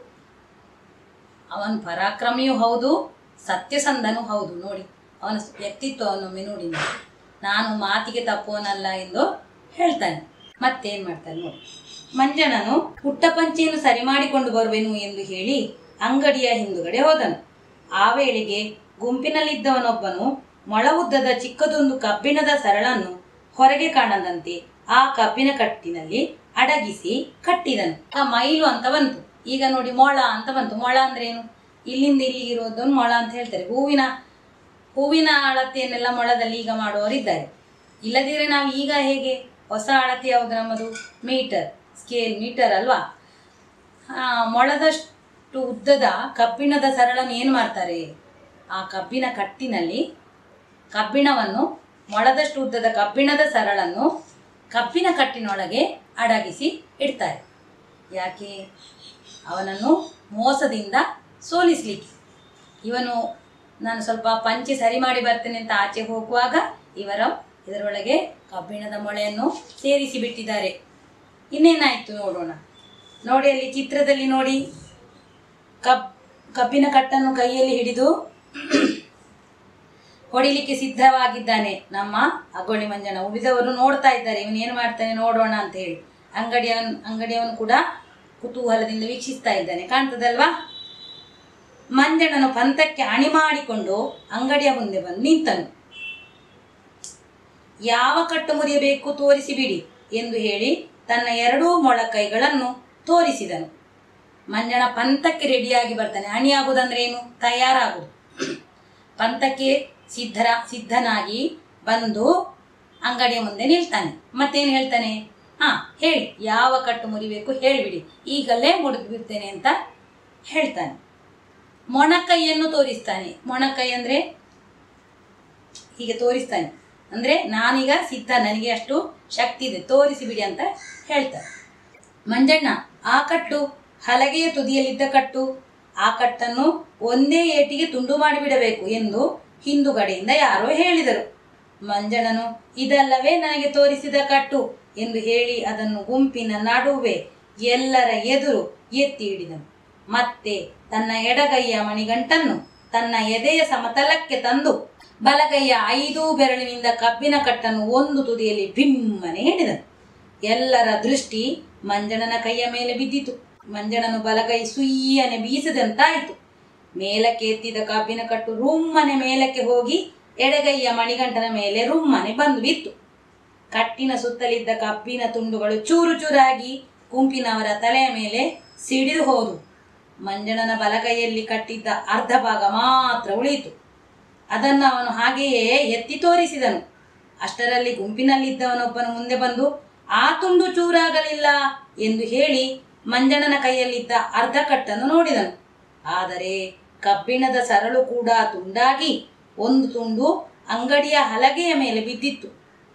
ಅವನು ಪರಾಕ್ರಮಿಯೂ ಹೌದು ಸತ್ಯಸಂಧನೂ ಹೌದು ನೋಡಿ ಅವನ ವ್ಯಕ್ತಿತ್ವವನ್ನೊಮ್ಮೆ ನೋಡಿ ನೀವು. ನಾನು ಮಾತಿಗೆ ತಪ್ಪೋನಲ್ಲ ಎಂದು ಹೇಳ್ತಾನೆ ಮತ್ತೇನ್ ಮಾಡ್ತಾನೆ ನೋಡಿ ಮಂಜನನು ಪುಟ್ಟ ಪಂಚೆಯನ್ನು ಸರಿ ಮಾಡಿಕೊಂಡು ಬರುವೆನು ಎಂದು ಹೇಳಿ ಅಂಗಡಿಯ ಹಿಂದುಗಡೆ ಹೋದನು ಆ ವೇಳೆಗೆ ಗುಂಪಿನಲ್ಲಿದ್ದವನೊಬ್ಬನು ಮೊಳ ಉದ್ದದ ಚಿಕ್ಕದೊಂದು ಕಬ್ಬಿಣದ ಸರಳನ್ನು ಹೊರಗೆ ಕಾಣದಂತೆ ಆ ಕಬ್ಬಿನ ಕಟ್ಟಿನಲ್ಲಿ ಅಡಗಿಸಿ ಕಟ್ಟಿದನು ಆ ಮೈಲು ಅಂತ ಬಂತು ಈಗ ನೋಡಿ ಮೊಳ ಅಂತ ಬಂತು ಮೊಳ ಅಂದ್ರೆ ಏನು ಇಲ್ಲಿಂದ ಇಲ್ಲಿಗೆ ಇರೋದನ್ನು ಮೊಳ ಅಂತ ಹೇಳ್ತಾರೆ ಹೂವಿನ ಹೂವಿನ ಅಳತೆಯನ್ನೆಲ್ಲ ಮೊಳದಲ್ಲಿ ಈಗ ಮಾಡುವವರಿದ್ದಾರೆ ಇಲ್ಲದಿದ್ರೆ ನಾವು ಈಗ ಹೇಗೆ ಹೊಸ ಅಳತೆ ಯಾವುದು ನಮ್ಮದು ಮೀಟರ್ ಸ್ಕೇಲ್ ಮೀಟರ್ ಅಲ್ವಾ ಆ, ಮೊಳದಷ್ಟು ಉದ್ದದ ಕಬ್ಬಿಣದ ಸರಳನ್ನು ಏನು ಮಾಡ್ತಾರೆ ಆ ಕಬ್ಬಿನ ಕಟ್ಟಿನಲ್ಲಿ ಕಬ್ಬಿಣವನ್ನು ಮೊಳದಷ್ಟು ಉದ್ದದ ಕಬ್ಬಿಣದ ಸರಳನ್ನು ಕಬ್ಬಿನ ಕಟ್ಟಿನೊಳಗೆ ಅಡಗಿಸಿ ಇಡ್ತಾರೆ ಯಾಕೆ ಅವನನ್ನು ಮೋಸದಿಂದ ಸೋಲಿಸ್ಲಿಕ್ಕೆ ಇವನು ನಾನು ಸ್ವಲ್ಪ ಪಂಚೆ ಸರಿ ಮಾಡಿ ಬರ್ತೇನೆ ಅಂತ ಆಚೆ ಹೋಗುವಾಗ ಇವರ ಇದರೊಳಗೆ ಕಬ್ಬಿಣದ ಮೊಳೆಯನ್ನು ಸೇರಿಸಿ ಬಿಟ್ಟಿದ್ದಾರೆ ಇನ್ನೇನಾಯ್ತು ನೋಡೋಣ ನೋಡಿ ಅಲ್ಲಿ ಚಿತ್ರದಲ್ಲಿ ನೋಡಿ ಕಬ್ ಕಬ್ಬಿನ ಕಟ್ಟನ್ನು ಕೈಯಲ್ಲಿ ಹಿಡಿದು ಹೊಡಿಲಿಕ್ಕೆ ಸಿದ್ಧವಾಗಿದ್ದಾನೆ ನಮ್ಮ ಅಗೋಳಿ ಮಂಜನ ಉಳಿದವರು ನೋಡ್ತಾ ಇದ್ದಾರೆ ಇವನು ಏನು ಮಾಡ್ತಾನೆ ನೋಡೋಣ ಅಂತ ಹೇಳಿ ಅಂಗಡಿಯವನ್ ಅಂಗಡಿಯವನು ಕೂಡ ಕುತೂಹಲದಿಂದ ವೀಕ್ಷಿಸ್ತಾ ಇದ್ದಾನೆ ಕಾಣ್ತದಲ್ವಾ ಮಂಜಣ್ಣನು ಪಂಥಕ್ಕೆ ಅಣಿ ಮಾಡಿಕೊಂಡು ಅಂಗಡಿಯ ಮುಂದೆ ಬಂದು ನಿಂತನು ಯಾವ ಕಟ್ಟು ಮುರಿಯಬೇಕು ತೋರಿಸಿ ಬಿಡಿ ಎಂದು ಹೇಳಿ ತನ್ನ ಎರಡೂ ಮೊಳಕೈಗಳನ್ನು ತೋರಿಸಿದನು ಮಂಜಣ ಪಂಥಕ್ಕೆ ರೆಡಿಯಾಗಿ ಬರ್ತಾನೆ ಅಣಿಯಾಗುವುದಂದ್ರೆ ಏನು ತಯಾರಾಗುವುದು ಪಂಥಕ್ಕೆ ಸಿದ್ಧರ ಸಿದ್ಧನಾಗಿ ಬಂದು ಅಂಗಡಿಯ ಮುಂದೆ ನಿಲ್ತಾನೆ ಮತ್ತೇನು ಹೇಳ್ತಾನೆ ಹಾ ಹೇಳಿ ಯಾವ ಕಟ್ಟು ಮುರಿಬೇಕು ಹೇಳಿಬಿಡಿ ಈಗಲೇ ಮುಡಿದು ಬಿಡ್ತೇನೆ ಅಂತ ಹೇಳ್ತಾನೆ ಮೊಣಕೈಯನ್ನು ತೋರಿಸ್ತಾನೆ ಮೊಣಕೈ ಅಂದ್ರೆ ಹೀಗೆ ತೋರಿಸ್ತಾನೆ ಅಂದ್ರೆ ನಾನೀಗ ಸಿದ್ಧ ನನಗೆ ಅಷ್ಟು ಶಕ್ತಿ ಇದೆ ತೋರಿಸಿಬಿಡಿ ಅಂತ ಹೇಳ್ತಾರೆ ಮಂಜಣ್ಣ ಆ ಕಟ್ಟು ಹಲಗೆಯ ತುದಿಯಲ್ಲಿದ್ದ ಕಟ್ಟು ಆ ಕಟ್ಟನ್ನು ಒಂದೇ ಏಟಿಗೆ ತುಂಡು ಮಾಡಿಬಿಡಬೇಕು ಎಂದು ಹಿಂದುಗಡೆಯಿಂದ ಯಾರೋ ಹೇಳಿದರು ಮಂಜಣ್ಣನು ಇದಲ್ಲವೇ ನನಗೆ ತೋರಿಸಿದ ಕಟ್ಟು ಎಂದು ಹೇಳಿ ಅದನ್ನು ಗುಂಪಿನ ನಡುವೆ ಎಲ್ಲರ ಎದುರು ಎತ್ತಿ ಹಿಡಿದನು ಮತ್ತೆ ತನ್ನ ಎಡಗೈಯ ಮಣಿಗಂಟನ್ನು ತನ್ನ ಎದೆಯ ಸಮತಲಕ್ಕೆ ತಂದು ಬಲಗೈಯ ಐದೂ ಬೆರಳಿನಿಂದ ಕಬ್ಬಿನ ಕಟ್ಟನ್ನು ಒಂದು ತುದಿಯಲ್ಲಿ ಬಿಮ್ಮನೆ ಹಿಡಿದನು ಎಲ್ಲರ ದೃಷ್ಟಿ ಮಂಜಣ್ಣನ ಕೈಯ ಮೇಲೆ ಬಿದ್ದಿತು ಮಂಜಣ್ಣನು ಬಲಗೈ ಸುಯ್ಯನೆ ಬೀಸದಂತಾಯಿತು ಮೇಲಕ್ಕೆ ಎತ್ತಿದ ಕಬ್ಬಿನ ಕಟ್ಟು ರುಮ್ಮನೆ ಮೇಲಕ್ಕೆ ಹೋಗಿ ಎಡಗೈಯ ಮಣಿಗಂಟನ ಮೇಲೆ ರುಮ್ಮನೆ ಬಂದು ಬಿತ್ತು ಕಟ್ಟಿನ ಸುತ್ತಲಿದ್ದ ಕಬ್ಬಿನ ತುಂಡುಗಳು ಚೂರು ಚೂರಾಗಿ ಗುಂಪಿನವರ ತಲೆಯ ಮೇಲೆ ಸಿಡಿದು ಹೋದು ಮಂಜಣ್ಣನ ಬಲಗೈಯಲ್ಲಿ ಕಟ್ಟಿದ್ದ ಅರ್ಧ ಭಾಗ ಮಾತ್ರ ಉಳಿಯಿತು ಅದನ್ನು ಅವನು ಹಾಗೆಯೇ ಎತ್ತಿ ತೋರಿಸಿದನು ಅಷ್ಟರಲ್ಲಿ ಗುಂಪಿನಲ್ಲಿದ್ದವನೊಬ್ಬನು ಮುಂದೆ ಬಂದು ಆ ತುಂಡು ಚೂರಾಗಲಿಲ್ಲ ಎಂದು ಹೇಳಿ ಮಂಜಣ್ಣನ ಕೈಯಲ್ಲಿದ್ದ ಅರ್ಧ ಕಟ್ಟನ್ನು ನೋಡಿದನು ಆದರೆ ಕಬ್ಬಿಣದ ಸರಳು ಕೂಡ ತುಂಡಾಗಿ ಒಂದು ತುಂಡು ಅಂಗಡಿಯ ಹಲಗೆಯ ಮೇಲೆ ಬಿದ್ದಿತ್ತು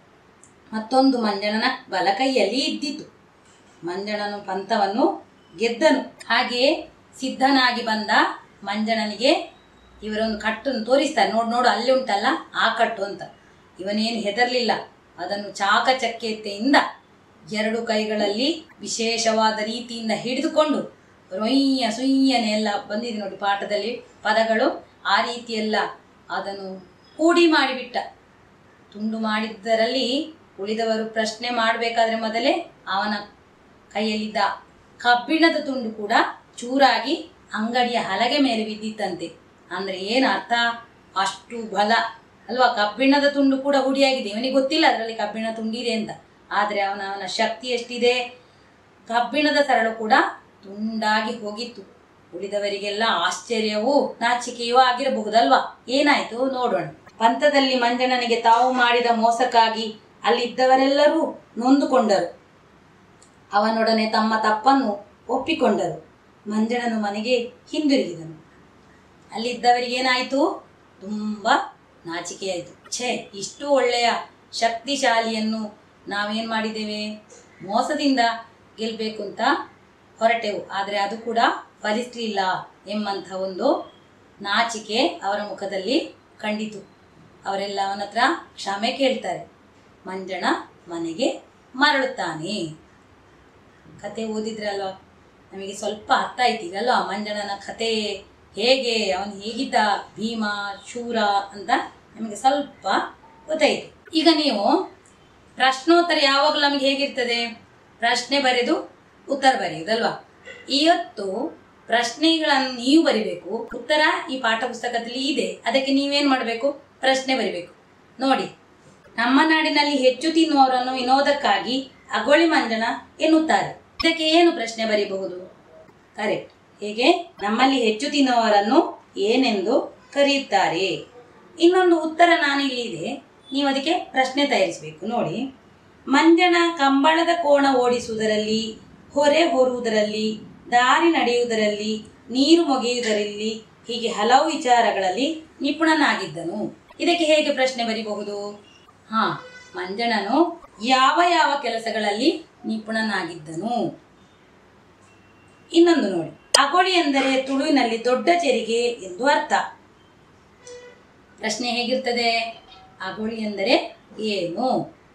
ಮತ್ತೊಂದು ಮಂಜಣ್ಣನ ಬಲಕೈಯಲ್ಲಿ ಇದ್ದಿತು ಮಂಜಣ್ಣನು ಪಂಥವನ್ನು ಗೆದ್ದನು ಹಾಗೆಯೇ ಸಿದ್ಧನಾಗಿ ಬಂದ ಮಂಜಣ್ಣನಿಗೆ ಇವರೊಂದು ಕಟ್ಟನ್ನು ತೋರಿಸ್ತಾರೆ ನೋಡು ನೋಡು ಅಲ್ಲಿ ಉಂಟಲ್ಲ ಆ ಕಟ್ಟು ಅಂತ ಇವನೇನು ಹೆದರ್ಲಿಲ್ಲ ಅದನ್ನು ಚಾಕಚಕ್ಯತೆಯಿಂದ ಎರಡು ಕೈಗಳಲ್ಲಿ ವಿಶೇಷವಾದ ರೀತಿಯಿಂದ ಹಿಡಿದುಕೊಂಡು ರೊಯ್ಯ ಸುಯ್ಯನೆ ಎಲ್ಲ ಬಂದಿದೆ ನೋಡಿ ಪಾಠದಲ್ಲಿ ಪದಗಳು ಆ ರೀತಿಯೆಲ್ಲ ಅದನ್ನು ಕೂಡಿ ಮಾಡಿಬಿಟ್ಟ ತುಂಡು ಮಾಡಿದ್ದರಲ್ಲಿ ಉಳಿದವರು ಪ್ರಶ್ನೆ ಮಾಡಬೇಕಾದ್ರೆ ಮೊದಲೇ ಅವನ ಕೈಯಲ್ಲಿದ್ದ ಕಬ್ಬಿಣದ ತುಂಡು ಕೂಡ ಚೂರಾಗಿ ಅಂಗಡಿಯ ಹಲಗೆ ಮೇಲೆ ಬಿದ್ದಿತ್ತಂತೆ ಅಂದ್ರೆ ಏನು ಅರ್ಥ ಅಷ್ಟು ಬಲ ಅಲ್ವಾ ಕಬ್ಬಿಣದ ತುಂಡು ಕೂಡ ಹುಡಿಯಾಗಿದೆ ಇವನಿಗೆ ಗೊತ್ತಿಲ್ಲ ಅದರಲ್ಲಿ ಕಬ್ಬಿಣ ತುಂಡಿದೆ ಅಂತ ಆದರೆ ಅವನ ಅವನ ಶಕ್ತಿ ಎಷ್ಟಿದೆ ಕಬ್ಬಿಣದ ಸರಳು ಕೂಡ ತುಂಡಾಗಿ ಹೋಗಿತ್ತು ಉಳಿದವರಿಗೆಲ್ಲ ಆಶ್ಚರ್ಯವೂ ನಾಚಿಕೆಯೂ ಆಗಿರಬಹುದಲ್ವಾ ಏನಾಯ್ತು ನೋಡೋಣ ಪಂಥದಲ್ಲಿ ಮಂಜಣ್ಣನಿಗೆ ತಾವು ಮಾಡಿದ ಮೋಸಕ್ಕಾಗಿ ಅಲ್ಲಿದ್ದವರೆಲ್ಲರೂ ನೊಂದುಕೊಂಡರು ಅವನೊಡನೆ ತಮ್ಮ ತಪ್ಪನ್ನು ಒಪ್ಪಿಕೊಂಡರು ಮಂಜಣ್ಣನು ಮನೆಗೆ ಹಿಂದಿರುಗಿದನು ಅಲ್ಲಿದ್ದವರಿಗೇನಾಯಿತು ತುಂಬ ನಾಚಿಕೆಯಾಯಿತು ಛೇ ಇಷ್ಟು ಒಳ್ಳೆಯ ಶಕ್ತಿಶಾಲಿಯನ್ನು ನಾವೇನು ಮಾಡಿದ್ದೇವೆ ಮೋಸದಿಂದ ಗೆಲ್ಲಬೇಕು ಅಂತ ಹೊರಟೆವು ಆದರೆ ಅದು ಕೂಡ ಫಲಿಸಲಿಲ್ಲ ಎಂಬಂಥ ಒಂದು ನಾಚಿಕೆ ಅವರ ಮುಖದಲ್ಲಿ ಕಂಡಿತು ಅವರೆಲ್ಲ ಅವನ ಹತ್ರ ಕ್ಷಮೆ ಕೇಳ್ತಾರೆ ಮಂಜಣ್ಣ ಮನೆಗೆ ಮರಳುತ್ತಾನೆ ಕತೆ ಓದಿದ್ರಲ್ವ ನಮಗೆ ಸ್ವಲ್ಪ ಅರ್ಥ ಆಯ್ತಿರಲ್ವ ಮಂಜಣ್ಣನ ಕತೆ ಹೇಗೆ ಅವನು ಹೇಗಿದ್ದ ಭೀಮ ಶೂರ ಅಂತ ನಮಗೆ ಸ್ವಲ್ಪ ಗೊತ್ತಾಯಿತು ಈಗ ನೀವು ಪ್ರಶ್ನೋತ್ತರ ಯಾವಾಗಲೂ ನಮಗೆ ಹೇಗಿರ್ತದೆ ಪ್ರಶ್ನೆ ಬರೆದು ಉತ್ತರ ಬರೆಯುವುದಲ್ವಾ ಇವತ್ತು ಪ್ರಶ್ನೆಗಳನ್ನು ನೀವು ಬರಿಬೇಕು ಉತ್ತರ ಈ ಪಾಠ ಪುಸ್ತಕದಲ್ಲಿ ಇದೆ ಅದಕ್ಕೆ ನೀವೇನು ಮಾಡಬೇಕು ಪ್ರಶ್ನೆ ಬರಿಬೇಕು ನೋಡಿ ನಮ್ಮ ನಾಡಿನಲ್ಲಿ ಹೆಚ್ಚು ತಿನ್ನುವವರನ್ನು ವಿನೋದಕ್ಕಾಗಿ ಅಗೋಳಿ ಮಂಜನ ಎನ್ನುತ್ತಾರೆ ಇದಕ್ಕೆ ಏನು ಪ್ರಶ್ನೆ ಬರೀಬಹುದು ಕರೆಕ್ಟ್ ಹೇಗೆ ನಮ್ಮಲ್ಲಿ ಹೆಚ್ಚು ತಿನ್ನುವವರನ್ನು ಏನೆಂದು ಕರೆಯುತ್ತಾರೆ ಇನ್ನೊಂದು ಉತ್ತರ ನಾನು ಇಲ್ಲಿದೆ ನೀವು ಅದಕ್ಕೆ ಪ್ರಶ್ನೆ ತಯಾರಿಸಬೇಕು ನೋಡಿ ಮಂಜನ ಕಂಬಳದ ಕೋಣ ಓಡಿಸುವುದರಲ್ಲಿ ಹೊರೆ ಹೊರುವುದರಲ್ಲಿ ದಾರಿ ನಡೆಯುವುದರಲ್ಲಿ ನೀರು ಮೊಗೆಯುವುದರಲ್ಲಿ ಹೀಗೆ ಹಲವು ವಿಚಾರಗಳಲ್ಲಿ ನಿಪುಣನಾಗಿದ್ದನು ಇದಕ್ಕೆ ಹೇಗೆ ಪ್ರಶ್ನೆ ಬರಿಬಹುದು ಹಾ ಮಂಜನನು ಯಾವ ಯಾವ ಕೆಲಸಗಳಲ್ಲಿ ನಿಪುಣನಾಗಿದ್ದನು ಇನ್ನೊಂದು ನೋಡಿ ಅಗೋಳಿ ಎಂದರೆ ತುಳುವಿನಲ್ಲಿ ದೊಡ್ಡ ಚೆರಿಗೆ ಎಂದು ಅರ್ಥ ಪ್ರಶ್ನೆ ಹೇಗಿರ್ತದೆ ಅಗೋಳಿ ಎಂದರೆ ಏನು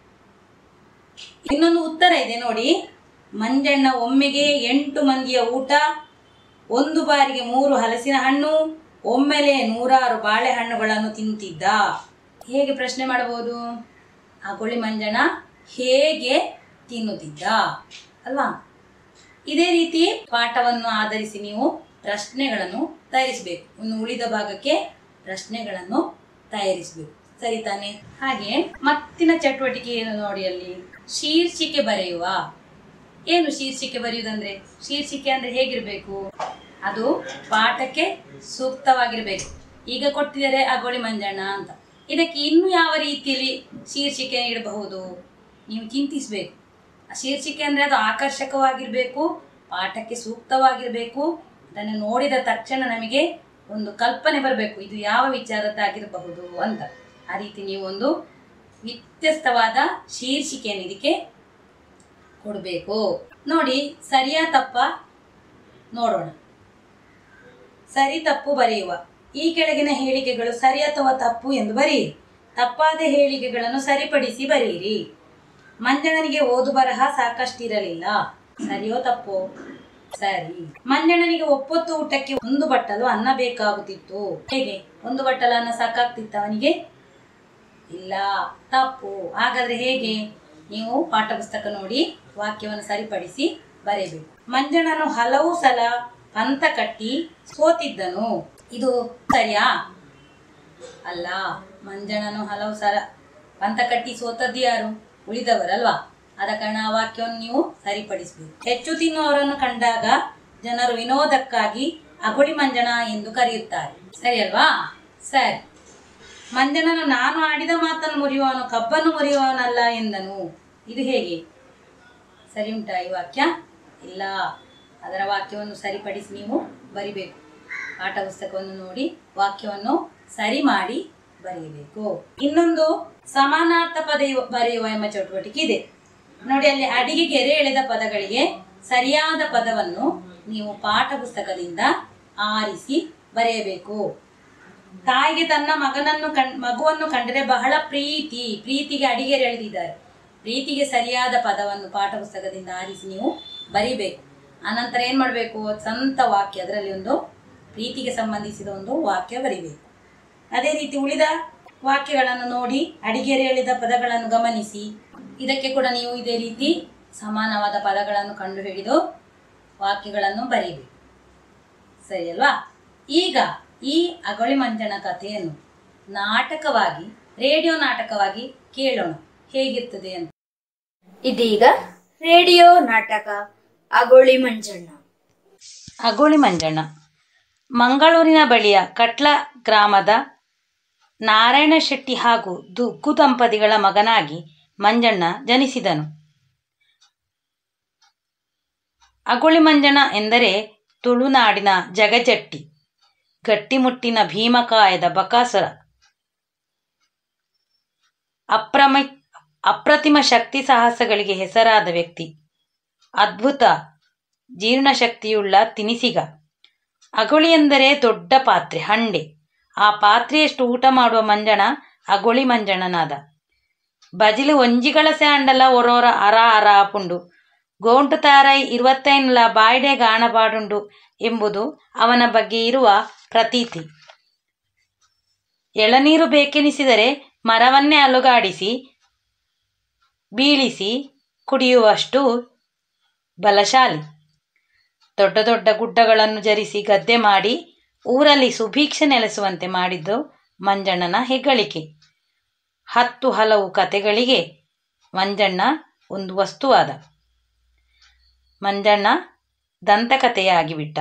ಇನ್ನೊಂದು ಉತ್ತರ ಇದೆ ನೋಡಿ ಮಂಜಣ್ಣ ಒಮ್ಮೆಗೆ ಎಂಟು ಮಂದಿಯ ಊಟ ಒಂದು ಬಾರಿಗೆ ಮೂರು ಹಲಸಿನ ಹಣ್ಣು ಒಮ್ಮೆಲೆ ನೂರಾರು ಬಾಳೆಹಣ್ಣುಗಳನ್ನು ತಿಂತಿದ್ದ ಹೇಗೆ ಪ್ರಶ್ನೆ ಮಾಡಬಹುದು ಅಗೋಳಿ ಮಂಜಣ್ಣ ಹೇಗೆ ತಿನ್ನುತ್ತಿದ್ದ ಅಲ್ವಾ ಇದೇ ರೀತಿ ಪಾಠವನ್ನು ಆಧರಿಸಿ ನೀವು ಪ್ರಶ್ನೆಗಳನ್ನು ತಯಾರಿಸಬೇಕು ಇನ್ನು ಉಳಿದ ಭಾಗಕ್ಕೆ ಪ್ರಶ್ನೆಗಳನ್ನು ತಯಾರಿಸಬೇಕು ಸರಿ ತಾನೆ ಹಾಗೆ ಮತ್ತಿನ ಚಟುವಟಿಕೆ ಏನು ನೋಡಿ ಅಲ್ಲಿ ಶೀರ್ಷಿಕೆ ಬರೆಯುವ ಏನು ಶೀರ್ಷಿಕೆ ಬರೆಯುವುದಂದ್ರೆ ಶೀರ್ಷಿಕೆ ಅಂದ್ರೆ ಹೇಗಿರ್ಬೇಕು ಅದು ಪಾಠಕ್ಕೆ ಸೂಕ್ತವಾಗಿರ್ಬೇಕು ಈಗ ಕೊಟ್ಟಿದ್ದಾರೆ ಅಗೋಳಿ ಮಂಜಣ್ಣ ಅಂತ ಇದಕ್ಕೆ ಇನ್ನು ಯಾವ ರೀತಿಯಲ್ಲಿ ಶೀರ್ಷಿಕೆ ನೀಡಬಹುದು ನೀವು ಚಿಂತಿಸಬೇಕು ಆ ಶೀರ್ಷಿಕೆ ಅಂದ್ರೆ ಅದು ಆಕರ್ಷಕವಾಗಿರ್ಬೇಕು ಪಾಠಕ್ಕೆ ಸೂಕ್ತವಾಗಿರ್ಬೇಕು ಅದನ್ನು ನೋಡಿದ ತಕ್ಷಣ ನಮಗೆ ಒಂದು ಕಲ್ಪನೆ ಬರಬೇಕು ಇದು ಯಾವ ವಿಚಾರದ್ದಾಗಿರಬಹುದು ಅಂತ ಆ ರೀತಿ ನೀವು ಒಂದು ವ್ಯತ್ಯಸ್ತವಾದ ಶೀರ್ಷಿಕೆಯನ್ನು ಇದಕ್ಕೆ ಕೊಡಬೇಕು ನೋಡಿ ಸರಿಯಾ ತಪ್ಪ ನೋಡೋಣ ಸರಿ ತಪ್ಪು ಬರೆಯುವ ಈ ಕೆಳಗಿನ ಹೇಳಿಕೆಗಳು ಸರಿ ಅಥವಾ ತಪ್ಪು ಎಂದು ಬರೆಯಿರಿ ತಪ್ಪಾದ ಹೇಳಿಕೆಗಳನ್ನು ಸರಿಪಡಿಸಿ ಬರೆಯಿರಿ ಮಂಜಣ್ಣನಿಗೆ ಓದು ಬರಹ ಸಾಕಷ್ಟಿರಲಿಲ್ಲ ಸರಿಯೋ ತಪ್ಪೋ ಸರಿ ಮಂಜಣ್ಣನಿಗೆ ಒಪ್ಪೊತ್ತು ಊಟಕ್ಕೆ ಒಂದು ಬಟ್ಟಲು ಅನ್ನ ಬೇಕಾಗುತ್ತಿತ್ತು ಹೇಗೆ ಒಂದು ಬಟ್ಟಲು ಅನ್ನ ಸಾಕಾಗ್ತಿತ್ತ ಅವನಿಗೆ ಇಲ್ಲ ತಪ್ಪು ಹಾಗಾದ್ರೆ ಹೇಗೆ ನೀವು ಪಾಠ ಪುಸ್ತಕ ನೋಡಿ ವಾಕ್ಯವನ್ನು ಸರಿಪಡಿಸಿ ಬರೆಯಬೇಕು ಮಂಜಣ್ಣನು ಹಲವು ಸಲ ಪಂತ ಕಟ್ಟಿ ಸೋತಿದ್ದನು ಇದು ಸರಿಯಾ ಅಲ್ಲ ಮಂಜಣ್ಣನು ಹಲವು ಸಲ ಪಂತ ಕಟ್ಟಿ ಸೋತದ್ದು ಯಾರು ಉಳಿದವರಲ್ವಾ ಆದ ಕಾರಣ ಆ ವಾಕ್ಯವನ್ನು ನೀವು ಸರಿಪಡಿಸಬೇಕು ಹೆಚ್ಚು ತಿನ್ನುವವರನ್ನು ಕಂಡಾಗ ಜನರು ವಿನೋದಕ್ಕಾಗಿ ಅಗುಳಿ ಮಂಜಣ ಎಂದು ಕರೆಯುತ್ತಾರೆ ಸರಿ ಅಲ್ವಾ ಸರಿ ಮಂಜನನು ನಾನು ಆಡಿದ ಮಾತನ್ನು ಮುರಿಯುವವನು ಕಬ್ಬನ್ನು ಮುರಿಯುವವನಲ್ಲ ಎಂದನು ಇದು ಹೇಗೆ ಸರಿ ಉಂಟಾ ಈ ವಾಕ್ಯ ಇಲ್ಲ ಅದರ ವಾಕ್ಯವನ್ನು ಸರಿಪಡಿಸಿ ನೀವು ಬರಿಬೇಕು ಪಾಠ ಪುಸ್ತಕವನ್ನು ನೋಡಿ ವಾಕ್ಯವನ್ನು ಸರಿ ಮಾಡಿ ಬರೆಯಬೇಕು ಇನ್ನೊಂದು ಸಮಾನಾರ್ಥ ಪದ ಇವ- ಬರೆಯುವ ಎಂಬ ಚಟುವಟಿಕೆ ಇದೆ ನೋಡಿ ಅಲ್ಲಿ ಅಡಿಗೆ ಗೆರೆ ಎಳೆದ ಪದಗಳಿಗೆ ಸರಿಯಾದ ಪದವನ್ನು ನೀವು ಪಾಠ ಪುಸ್ತಕದಿಂದ ಆರಿಸಿ ಬರೆಯಬೇಕು ತಾಯಿಗೆ ತನ್ನ ಮಗನನ್ನು ಕಣ್ ಮಗುವನ್ನು ಕಂಡರೆ ಬಹಳ ಪ್ರೀತಿ ಪ್ರೀತಿಗೆ ಅಡಿಗೆರೆ ಎಳೆದಿದ್ದಾರೆ ಪ್ರೀತಿಗೆ ಸರಿಯಾದ ಪದವನ್ನು ಪಾಠ ಪುಸ್ತಕದಿಂದ ಆರಿಸಿ ನೀವು ಬರಿಬೇಕು ಆನಂತರ ಏನ್ ಮಾಡಬೇಕು ಸ್ವಂತ ವಾಕ್ಯ ಅದರಲ್ಲಿ ಒಂದು ಪ್ರೀತಿಗೆ ಸಂಬಂಧಿಸಿದ ಒಂದು ವಾಕ್ಯ ಬರಿಬೇಕು ಅದೇ ರೀತಿ ಉಳಿದ ವಾಕ್ಯಗಳನ್ನು ನೋಡಿ ಅಡಿಗೆರೆ ಎಳೆದ ಪದಗಳನ್ನು ಗಮನಿಸಿ ಇದಕ್ಕೆ ಕೂಡ ನೀವು ಇದೇ ರೀತಿ ಸಮಾನವಾದ ಪದಗಳನ್ನು ಕಂಡುಹಿಡಿದು ವಾಕ್ಯಗಳನ್ನು ಬರೀಬೇಕು ಸರಿ ಅಲ್ವಾ ಈಗ ಈ ಅಗೊಳಿ ಮಂಜನ ಕಥೆಯನ್ನು ನಾಟಕವಾಗಿ ರೇಡಿಯೋ ನಾಟಕವಾಗಿ ಕೇಳೋಣ ಹೇಗಿರ್ತದೆ ಅಂತ ಇದೀಗ ರೇಡಿಯೋ ನಾಟಕ ಅಗೋಳಿ ಮಂಜಣ್ಣ ಅಗೋಳಿ ಮಂಜಣ್ಣ ಮಂಗಳೂರಿನ ಬಳಿಯ ಕಟ್ಲ ಗ್ರಾಮದ ನಾರಾಯಣ ಶೆಟ್ಟಿ ಹಾಗೂ ದುಗ್ಗು ದಂಪತಿಗಳ ಮಗನಾಗಿ ಮಂಜಣ್ಣ ಜನಿಸಿದನು ಅಗೋಳಿ ಮಂಜಣ್ಣ ಎಂದರೆ ತುಳುನಾಡಿನ ಜಗಜಟ್ಟಿ ಗಟ್ಟಿಮುಟ್ಟಿನ ಭೀಮಕಾಯದ ಬಕಾಸುರ ಅಪ್ರಮ ಅಪ್ರತಿಮ ಶಕ್ತಿ ಸಾಹಸಗಳಿಗೆ ಹೆಸರಾದ ವ್ಯಕ್ತಿ ಅದ್ಭುತ ಜೀರ್ಣಶಕ್ತಿಯುಳ್ಳ ತಿನಿಸಿಗ ಅಗುಳಿ ಎಂದರೆ ದೊಡ್ಡ ಪಾತ್ರೆ ಹಂಡೆ ಆ ಪಾತ್ರೆಯಷ್ಟು ಊಟ ಮಾಡುವ ಮಂಜಣ ಅಗುಳಿ ಮಂಜಣ್ಣನಾದ ಬಜಿಲು ಒಂಜಿಗಳ ಸ್ಯಾಂಡಲ ಒರೋರ ಅರ ಅರ ಆಪುಂಡು ಗೋಂಟು ತಾರೈ ಇರುವತ್ತೈನಲ ಬಾಯ್ಡೆ ಗಾಣಪಾಡುಂಡು ಎಂಬುದು ಅವನ ಬಗ್ಗೆ ಇರುವ ಪ್ರತೀತಿ ಎಳನೀರು ಬೇಕೆನಿಸಿದರೆ ಮರವನ್ನೇ ಅಲುಗಾಡಿಸಿ ಬೀಳಿಸಿ ಕುಡಿಯುವಷ್ಟು ಬಲಶಾಲಿ ದೊಡ್ಡ ದೊಡ್ಡ ಗುಡ್ಡಗಳನ್ನು ಜರಿಸಿ ಗದ್ದೆ ಮಾಡಿ ಊರಲ್ಲಿ ಸುಭೀಕ್ಷೆ ನೆಲೆಸುವಂತೆ ಮಾಡಿದ್ದು ಮಂಜಣ್ಣನ ಹೆಗ್ಗಳಿಕೆ ಹತ್ತು ಹಲವು ಕತೆಗಳಿಗೆ ಮಂಜಣ್ಣ ಒಂದು ವಸ್ತುವಾದ ಮಂಜಣ್ಣ ದಂತಕಥೆಯಾಗಿಬಿಟ್ಟ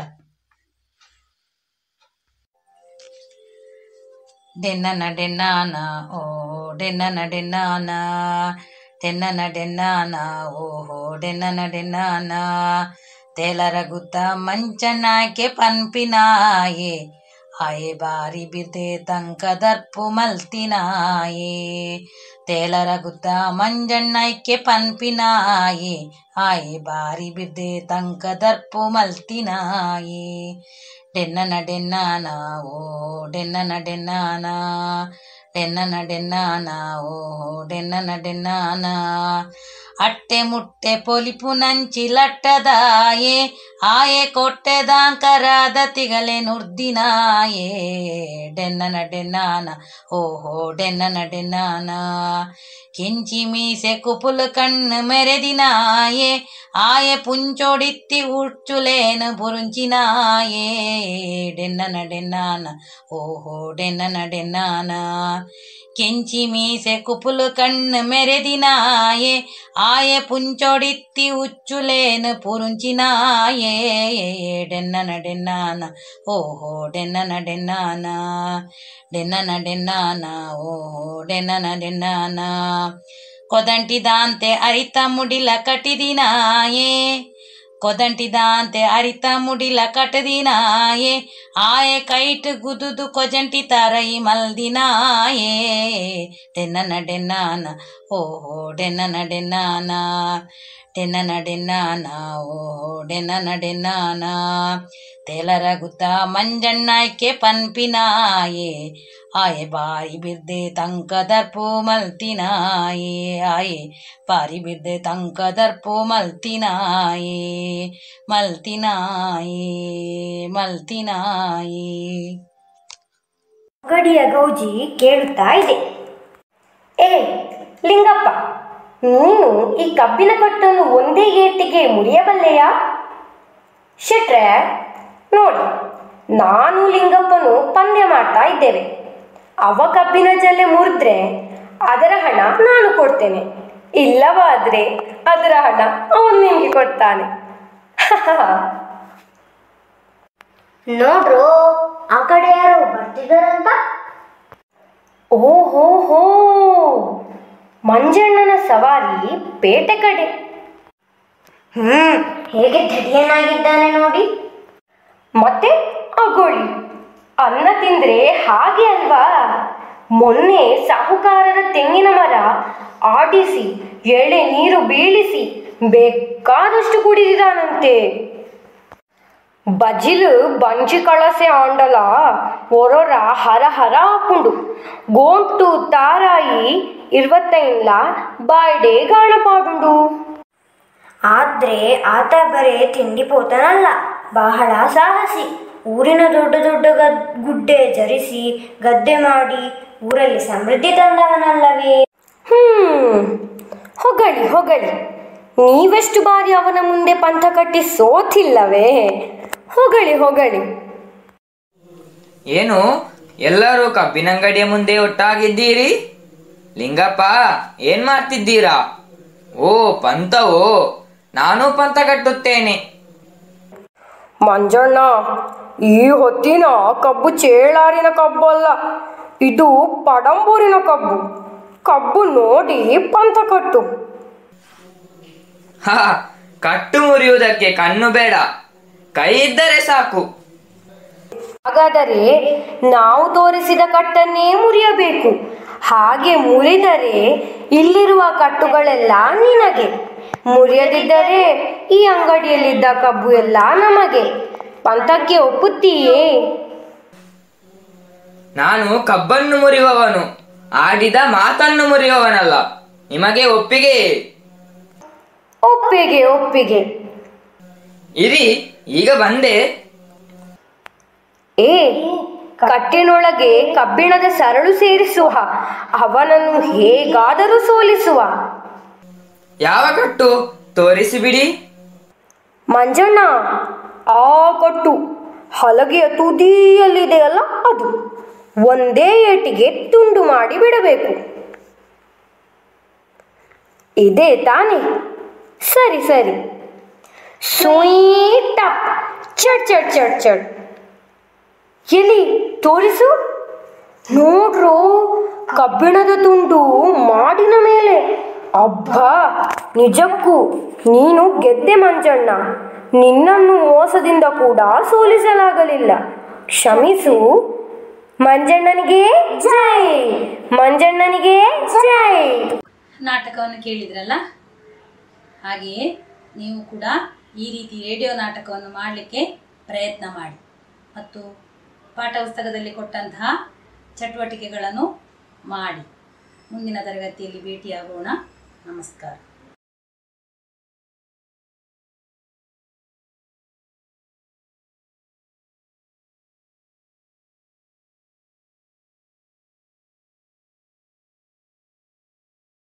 ಡೆನ್ನನ ಡೆನ್ನಾನ ಓ ಡೆನ್ನನ ಡೆನ್ನಾನ ತೆನ್ನನ ಡೆನ್ನಾನ ಓಹೋ ಡೆನ್ನನ ಡೆನ್ನಾನ ತೇಲರ ಗುತ್ತ ಮಂಚನಾಕೆ ಪನ್ಪಿನಾಯೆ ಆಯೆ ಬಾರಿ ಬಿರ್ದೆ ತಂಕ ದರ್ಪು ಮಲ್ತಿನಾಯೆ ತೇಲರ ಗುತ್ತ ಮಂಜಣ್ಣಕ್ಕೆ ಪನ್ಪಿನಾಯೆ ಆಯೆ ಬಾರಿ ಬಿರ್ದೆ ತಂಕ ದರ್ಪು ಮಲ್ತಿನಾಯೆ ಡೆನ್ನನ ಡೆನ್ನಾನ ಓ ಡೆನ್ನನ ಡೆನ್ನಾನ ಡೆನ್ನನ ಡೆನ್ನಾನ ಓ ಡೆನ್ನನ ಡೆನ್ನಾನ ಅಟ್ಟೆ ಮುಟ್ಟೆ ಪೊಲಿಪು ನಂಚಿ ಲಟ್ಟದಾಯೆ ಆಯೆ ಕೊಟ್ಟೆದಾಂಕರಾದ ತಿಗಲೆ ನುರ್ದಿನಾಯೇ ಡೆನ್ನನ ಡೆನ್ನಾನ ಓಹೋ ಡೆನ್ನನ ಡೆನ್ನಾನ ಕೆಂಚಿ ಮೀಸೆ ಕುಪುಲು ಕಣ್ಣು ಮೆರೆದಿನಾಯೇ ಆಯೆ ಪುಂಚೊಡಿತ್ತಿ ಉಚ್ಚುಲೇನು ಬುರುಂಚಿನಾಯೇ ಡೆನ್ನನ ಡೆನ್ನಾನ ಓಹೋ ಡೆನ್ನನ ಡೆನ್ನಾನ ಕೆಂಚಿ ಮೀಸೆ ಕುಪುಲು ಕಣ್ಣು ಮೆರೆದಿನಾಯೇ ಆಯೆ ಪುಂಚೊಡಿತ್ತಿ ಉಚ್ಚುಲೇನು ಪುರುಂಚಿನಾಯೇ ಡೆನ್ನನ ಡೆನ್ನಾನ ಓಹೋ ಡೆನ್ನನ ಡೆನ್ನಾನ ಡೆನ್ನನ ಡೆನ್ನಾನ ಓಹೋ ಡೆನ್ನನ ಡೆನ್ನಾನ ಕೊದಂಟಿದಾಂತೆ ಅರಿತ ಮುಡಿಲ ಕಟಿದಿನಾಯೇ ಕೊದಂಟಿದಾಂತೆ ಅರಿತ ಮುಡಿಲ ಕಟದಿನಾಯೇ ಆಯೆ ಕೈಟ್ ಗುದುದು ಕೊಜಂಟಿ ತರೈ ಮಲ್ದಿನಾಯೇ ಡೆನ್ನನ ಡೆನ್ನಾನ ಓಹೋ ಡೆನ್ನನ ಡೆನ್ನಾನ ಡೆನ್ನನ ಡೆನ್ನಾನ ಓಹೋ ಡೆನ್ನನ ಡೆನ್ನಾನ ತೇಲರಗುತ್ತ ಮಂಜಣ್ಣಕ್ಕೆ ಪನ್ಪಿನಾಯೇ ಆಯೆ ಬಾರಿ ಬಿರ್ದೆ ತಂಕ ದರ್ಪು ಮಲ್ತಿನಾಯೇ ಆಯೆ ಬಾರಿ ಬಿರ್ದೆ ತಂಕ ದರ್ಪು ಮಲ್ತಿನಾಯೇ ಮಲ್ತಿನಾಯೇ ಮಲ್ತಿನಾಯೇ ಗಡಿಯ ಗೌಜಿ ಕೇಳುತ್ತಾ ಇದೆ ಏ ಲಿಂಗಪ್ಪ ನೀನು ಈ ಕಬ್ಬಿನ ಕಟ್ಟನ್ನು ಒಂದೇ ಏಟಿಗೆ ಮುರಿಯಬಲ್ಲೆಯಾ ಶೆಟ್ರೆ ನೋಡಿ ನಾನು ಲಿಂಗಪ್ಪನು ಪಂದ್ಯ ಮಾಡ್ತಾ ಇದ್ದೇವೆ ಅವ ಕಬ್ಬಿನ ಜಲ್ಲೆ ಮುರಿದ್ರೆ ಅದರ ಹಣ ನಾನು ಕೊಡ್ತೇನೆ ಇಲ್ಲವಾದ್ರೆ ಅದರ ಹಣ ಅವನು ನಿಮಗೆ ಕೊಡ್ತಾನೆ ನೋಡ್ರು ಆ ಕಡೆ ಯಾರೋ ಬರ್ತಿದಾರಂತ ಓಹೋ ಹೋ ಮಂಜಣ್ಣನ ಸವಾರಿ ಪೇಟೆ ಕಡೆ ಹ್ಮ್ ಹೇಗೆ ಧಡಿಯನಾಗಿದ್ದಾನೆ ನೋಡಿ ಮತ್ತೆ ಅಗೋಳಿ ಅನ್ನ ತಿಂದ್ರೆ ಹಾಗೆ ಅಲ್ವಾ ಮೊನ್ನೆ ಸಾಹುಕಾರರ ತೆಂಗಿನ ಮರ ಆಡಿಸಿ ಎಳೆ ನೀರು ಬೀಳಿಸಿ ಬೇಕಾದಷ್ಟು ಕುಡಿದಿದಾನಂತೆ ಬಜಿಲು ಬಂಜಿ ಕಳಸೆ ಆಂಡಲ ಒರೊರ ಹರ ಹರ ಹಾಕೊಂಡು ಗೋಂಟು ತಾರಾಯಿ ಇರುವತ್ತೈನ್ಲ ಬಾಯ್ಡೆ ಗಾಣಪಾಡುಂಡು ಆದ್ರೆ ಆತ ಬರೇ ತಿಂಡಿ ಪೋತನಲ್ಲ ಬಹಳ ಸಾಹಸಿ ಊರಿನ ದೊಡ್ಡ ದೊಡ್ಡ ಗದ್ ಗುಡ್ಡೆ ಜರಿಸಿ ಗದ್ದೆ ಮಾಡಿ ಊರಲ್ಲಿ ಸಮೃದ್ಧಿ ತಂದವನಲ್ಲವೇ ಹ್ಮ್ ಹೊಗಳಿ ಹೊಗಳಿ ನೀವೆಷ್ಟು ಬಾರಿ ಅವನ ಮುಂದೆ ಪಂಥ ಕಟ್ಟಿ ಸೋತಿಲ್ಲವೇ ಹೊಗಳಿ ಹೊಗಳಿ ಏನು ಎಲ್ಲರೂ ಕಬ್ಬಿನಂಗಡಿಯ ಮುಂದೆ ಒಟ್ಟಾಗಿದ್ದೀರಿ ಲಿಂಗಪ್ಪ ಏನ್ ಮಾಡ್ತಿದ್ದೀರಾ ಓ ಪಂತವೋ ನಾನು ಪಂತ ಕಟ್ಟುತ್ತೇನೆ ಮಂಜಣ್ಣ ಈ ಹೊತ್ತಿನ ಕಬ್ಬು ಚೇಳಾರಿನ ಕಬ್ಬು ಅಲ್ಲ ಇದು ಪಡಂಬೂರಿನ ಕಬ್ಬು ಕಬ್ಬು ನೋಡಿ ಪಂಥ ಕಟ್ಟು ಹ ಕಟ್ಟು ಮುರಿಯುವುದಕ್ಕೆ ಕಣ್ಣು ಬೇಡ ಕೈ ಇದ್ದರೆ ಸಾಕು ಹಾಗಾದರೆ ನಾವು ತೋರಿಸಿದ ಕಟ್ಟನ್ನೇ ಮುರಿಯಬೇಕು ಹಾಗೆ ಮುರಿದರೆ ಇಲ್ಲಿರುವ ಕಟ್ಟುಗಳೆಲ್ಲ ನಿನಗೆ ಮುರಿಯದಿದ್ದರೆ ಈ ಅಂಗಡಿಯಲ್ಲಿದ್ದ ಕಬ್ಬು ಎಲ್ಲ ನಮಗೆ ಪಂಥಕ್ಕೆ ಒಪ್ಪುತ್ತೀಯೇ ನಾನು ಕಬ್ಬನ್ನು ಮುರಿಯುವವನು ಆಡಿದ ಮಾತನ್ನು ಮುರಿಯುವವನಲ್ಲ ನಿಮಗೆ ಒಪ್ಪಿಗೆ ಒಪ್ಪಿಗೆ ಒಪ್ಪಿಗೆ ಇರಿ ಈಗ ಬಂದೆ ಏ ಕಟ್ಟಿನೊಳಗೆ ಕಬ್ಬಿಣದ ಸರಳು ಸೇರಿಸುವ ಅವನನ್ನು ಹೇಗಾದರೂ ಸೋಲಿಸುವ ಯಾವ ಕಟ್ಟು ತೋರಿಸಿ ಬಿಡಿ ಮಂಜಣ್ಣ ಆ ಕಟ್ಟು ಹಲಗೆಯ ತುದಿಯಲ್ಲಿದೆಯಲ್ಲ ಅದು ಒಂದೇ ಏಟಿಗೆ ತುಂಡು ಮಾಡಿ ಬಿಡಬೇಕು ಇದೇ ತಾನೆ ಸರಿ ಸರಿ ಸ್ವೀಟ್ ಚಡ್ ಚಡ್ ಚಡ್ ಚಡ್ ಎಲ್ಲಿ ತೋರಿಸು ನೋಡ್ರು ಕಬ್ಬಿಣದ ತುಂಡು ಮಾಡಿನ ಮೇಲೆ ಅಬ್ಬಾ ನಿಜಕ್ಕೂ ನೀನು ಗೆದ್ದೆ ಮಂಜಣ್ಣ ನಿನ್ನನ್ನು ಮೋಸದಿಂದ ಕೂಡ ಸೋಲಿಸಲಾಗಲಿಲ್ಲ ಕ್ಷಮಿಸು ಮಂಜಣ್ಣನಿಗೆ ಜೈ ಮಂಜಣ್ಣನಿಗೆ ಜೈ ನಾಟಕವನ್ನು ಕೇಳಿದ್ರಲ್ಲ ಹಾಗೆಯೇ ನೀವು ಕೂಡ ಈ ರೀತಿ ರೇಡಿಯೋ ನಾಟಕವನ್ನು ಮಾಡಲಿಕ್ಕೆ ಪ್ರಯತ್ನ ಮಾಡಿ ಮತ್ತು ಪಾಠ ಪುಸ್ತಕದಲ್ಲಿ ಕೊಟ್ಟಂತಹ ಚಟುವಟಿಕೆಗಳನ್ನು ಮಾಡಿ ಮುಂದಿನ ತರಗತಿಯಲ್ಲಿ ಭೇಟಿಯಾಗೋಣ ನಮಸ್ಕಾರ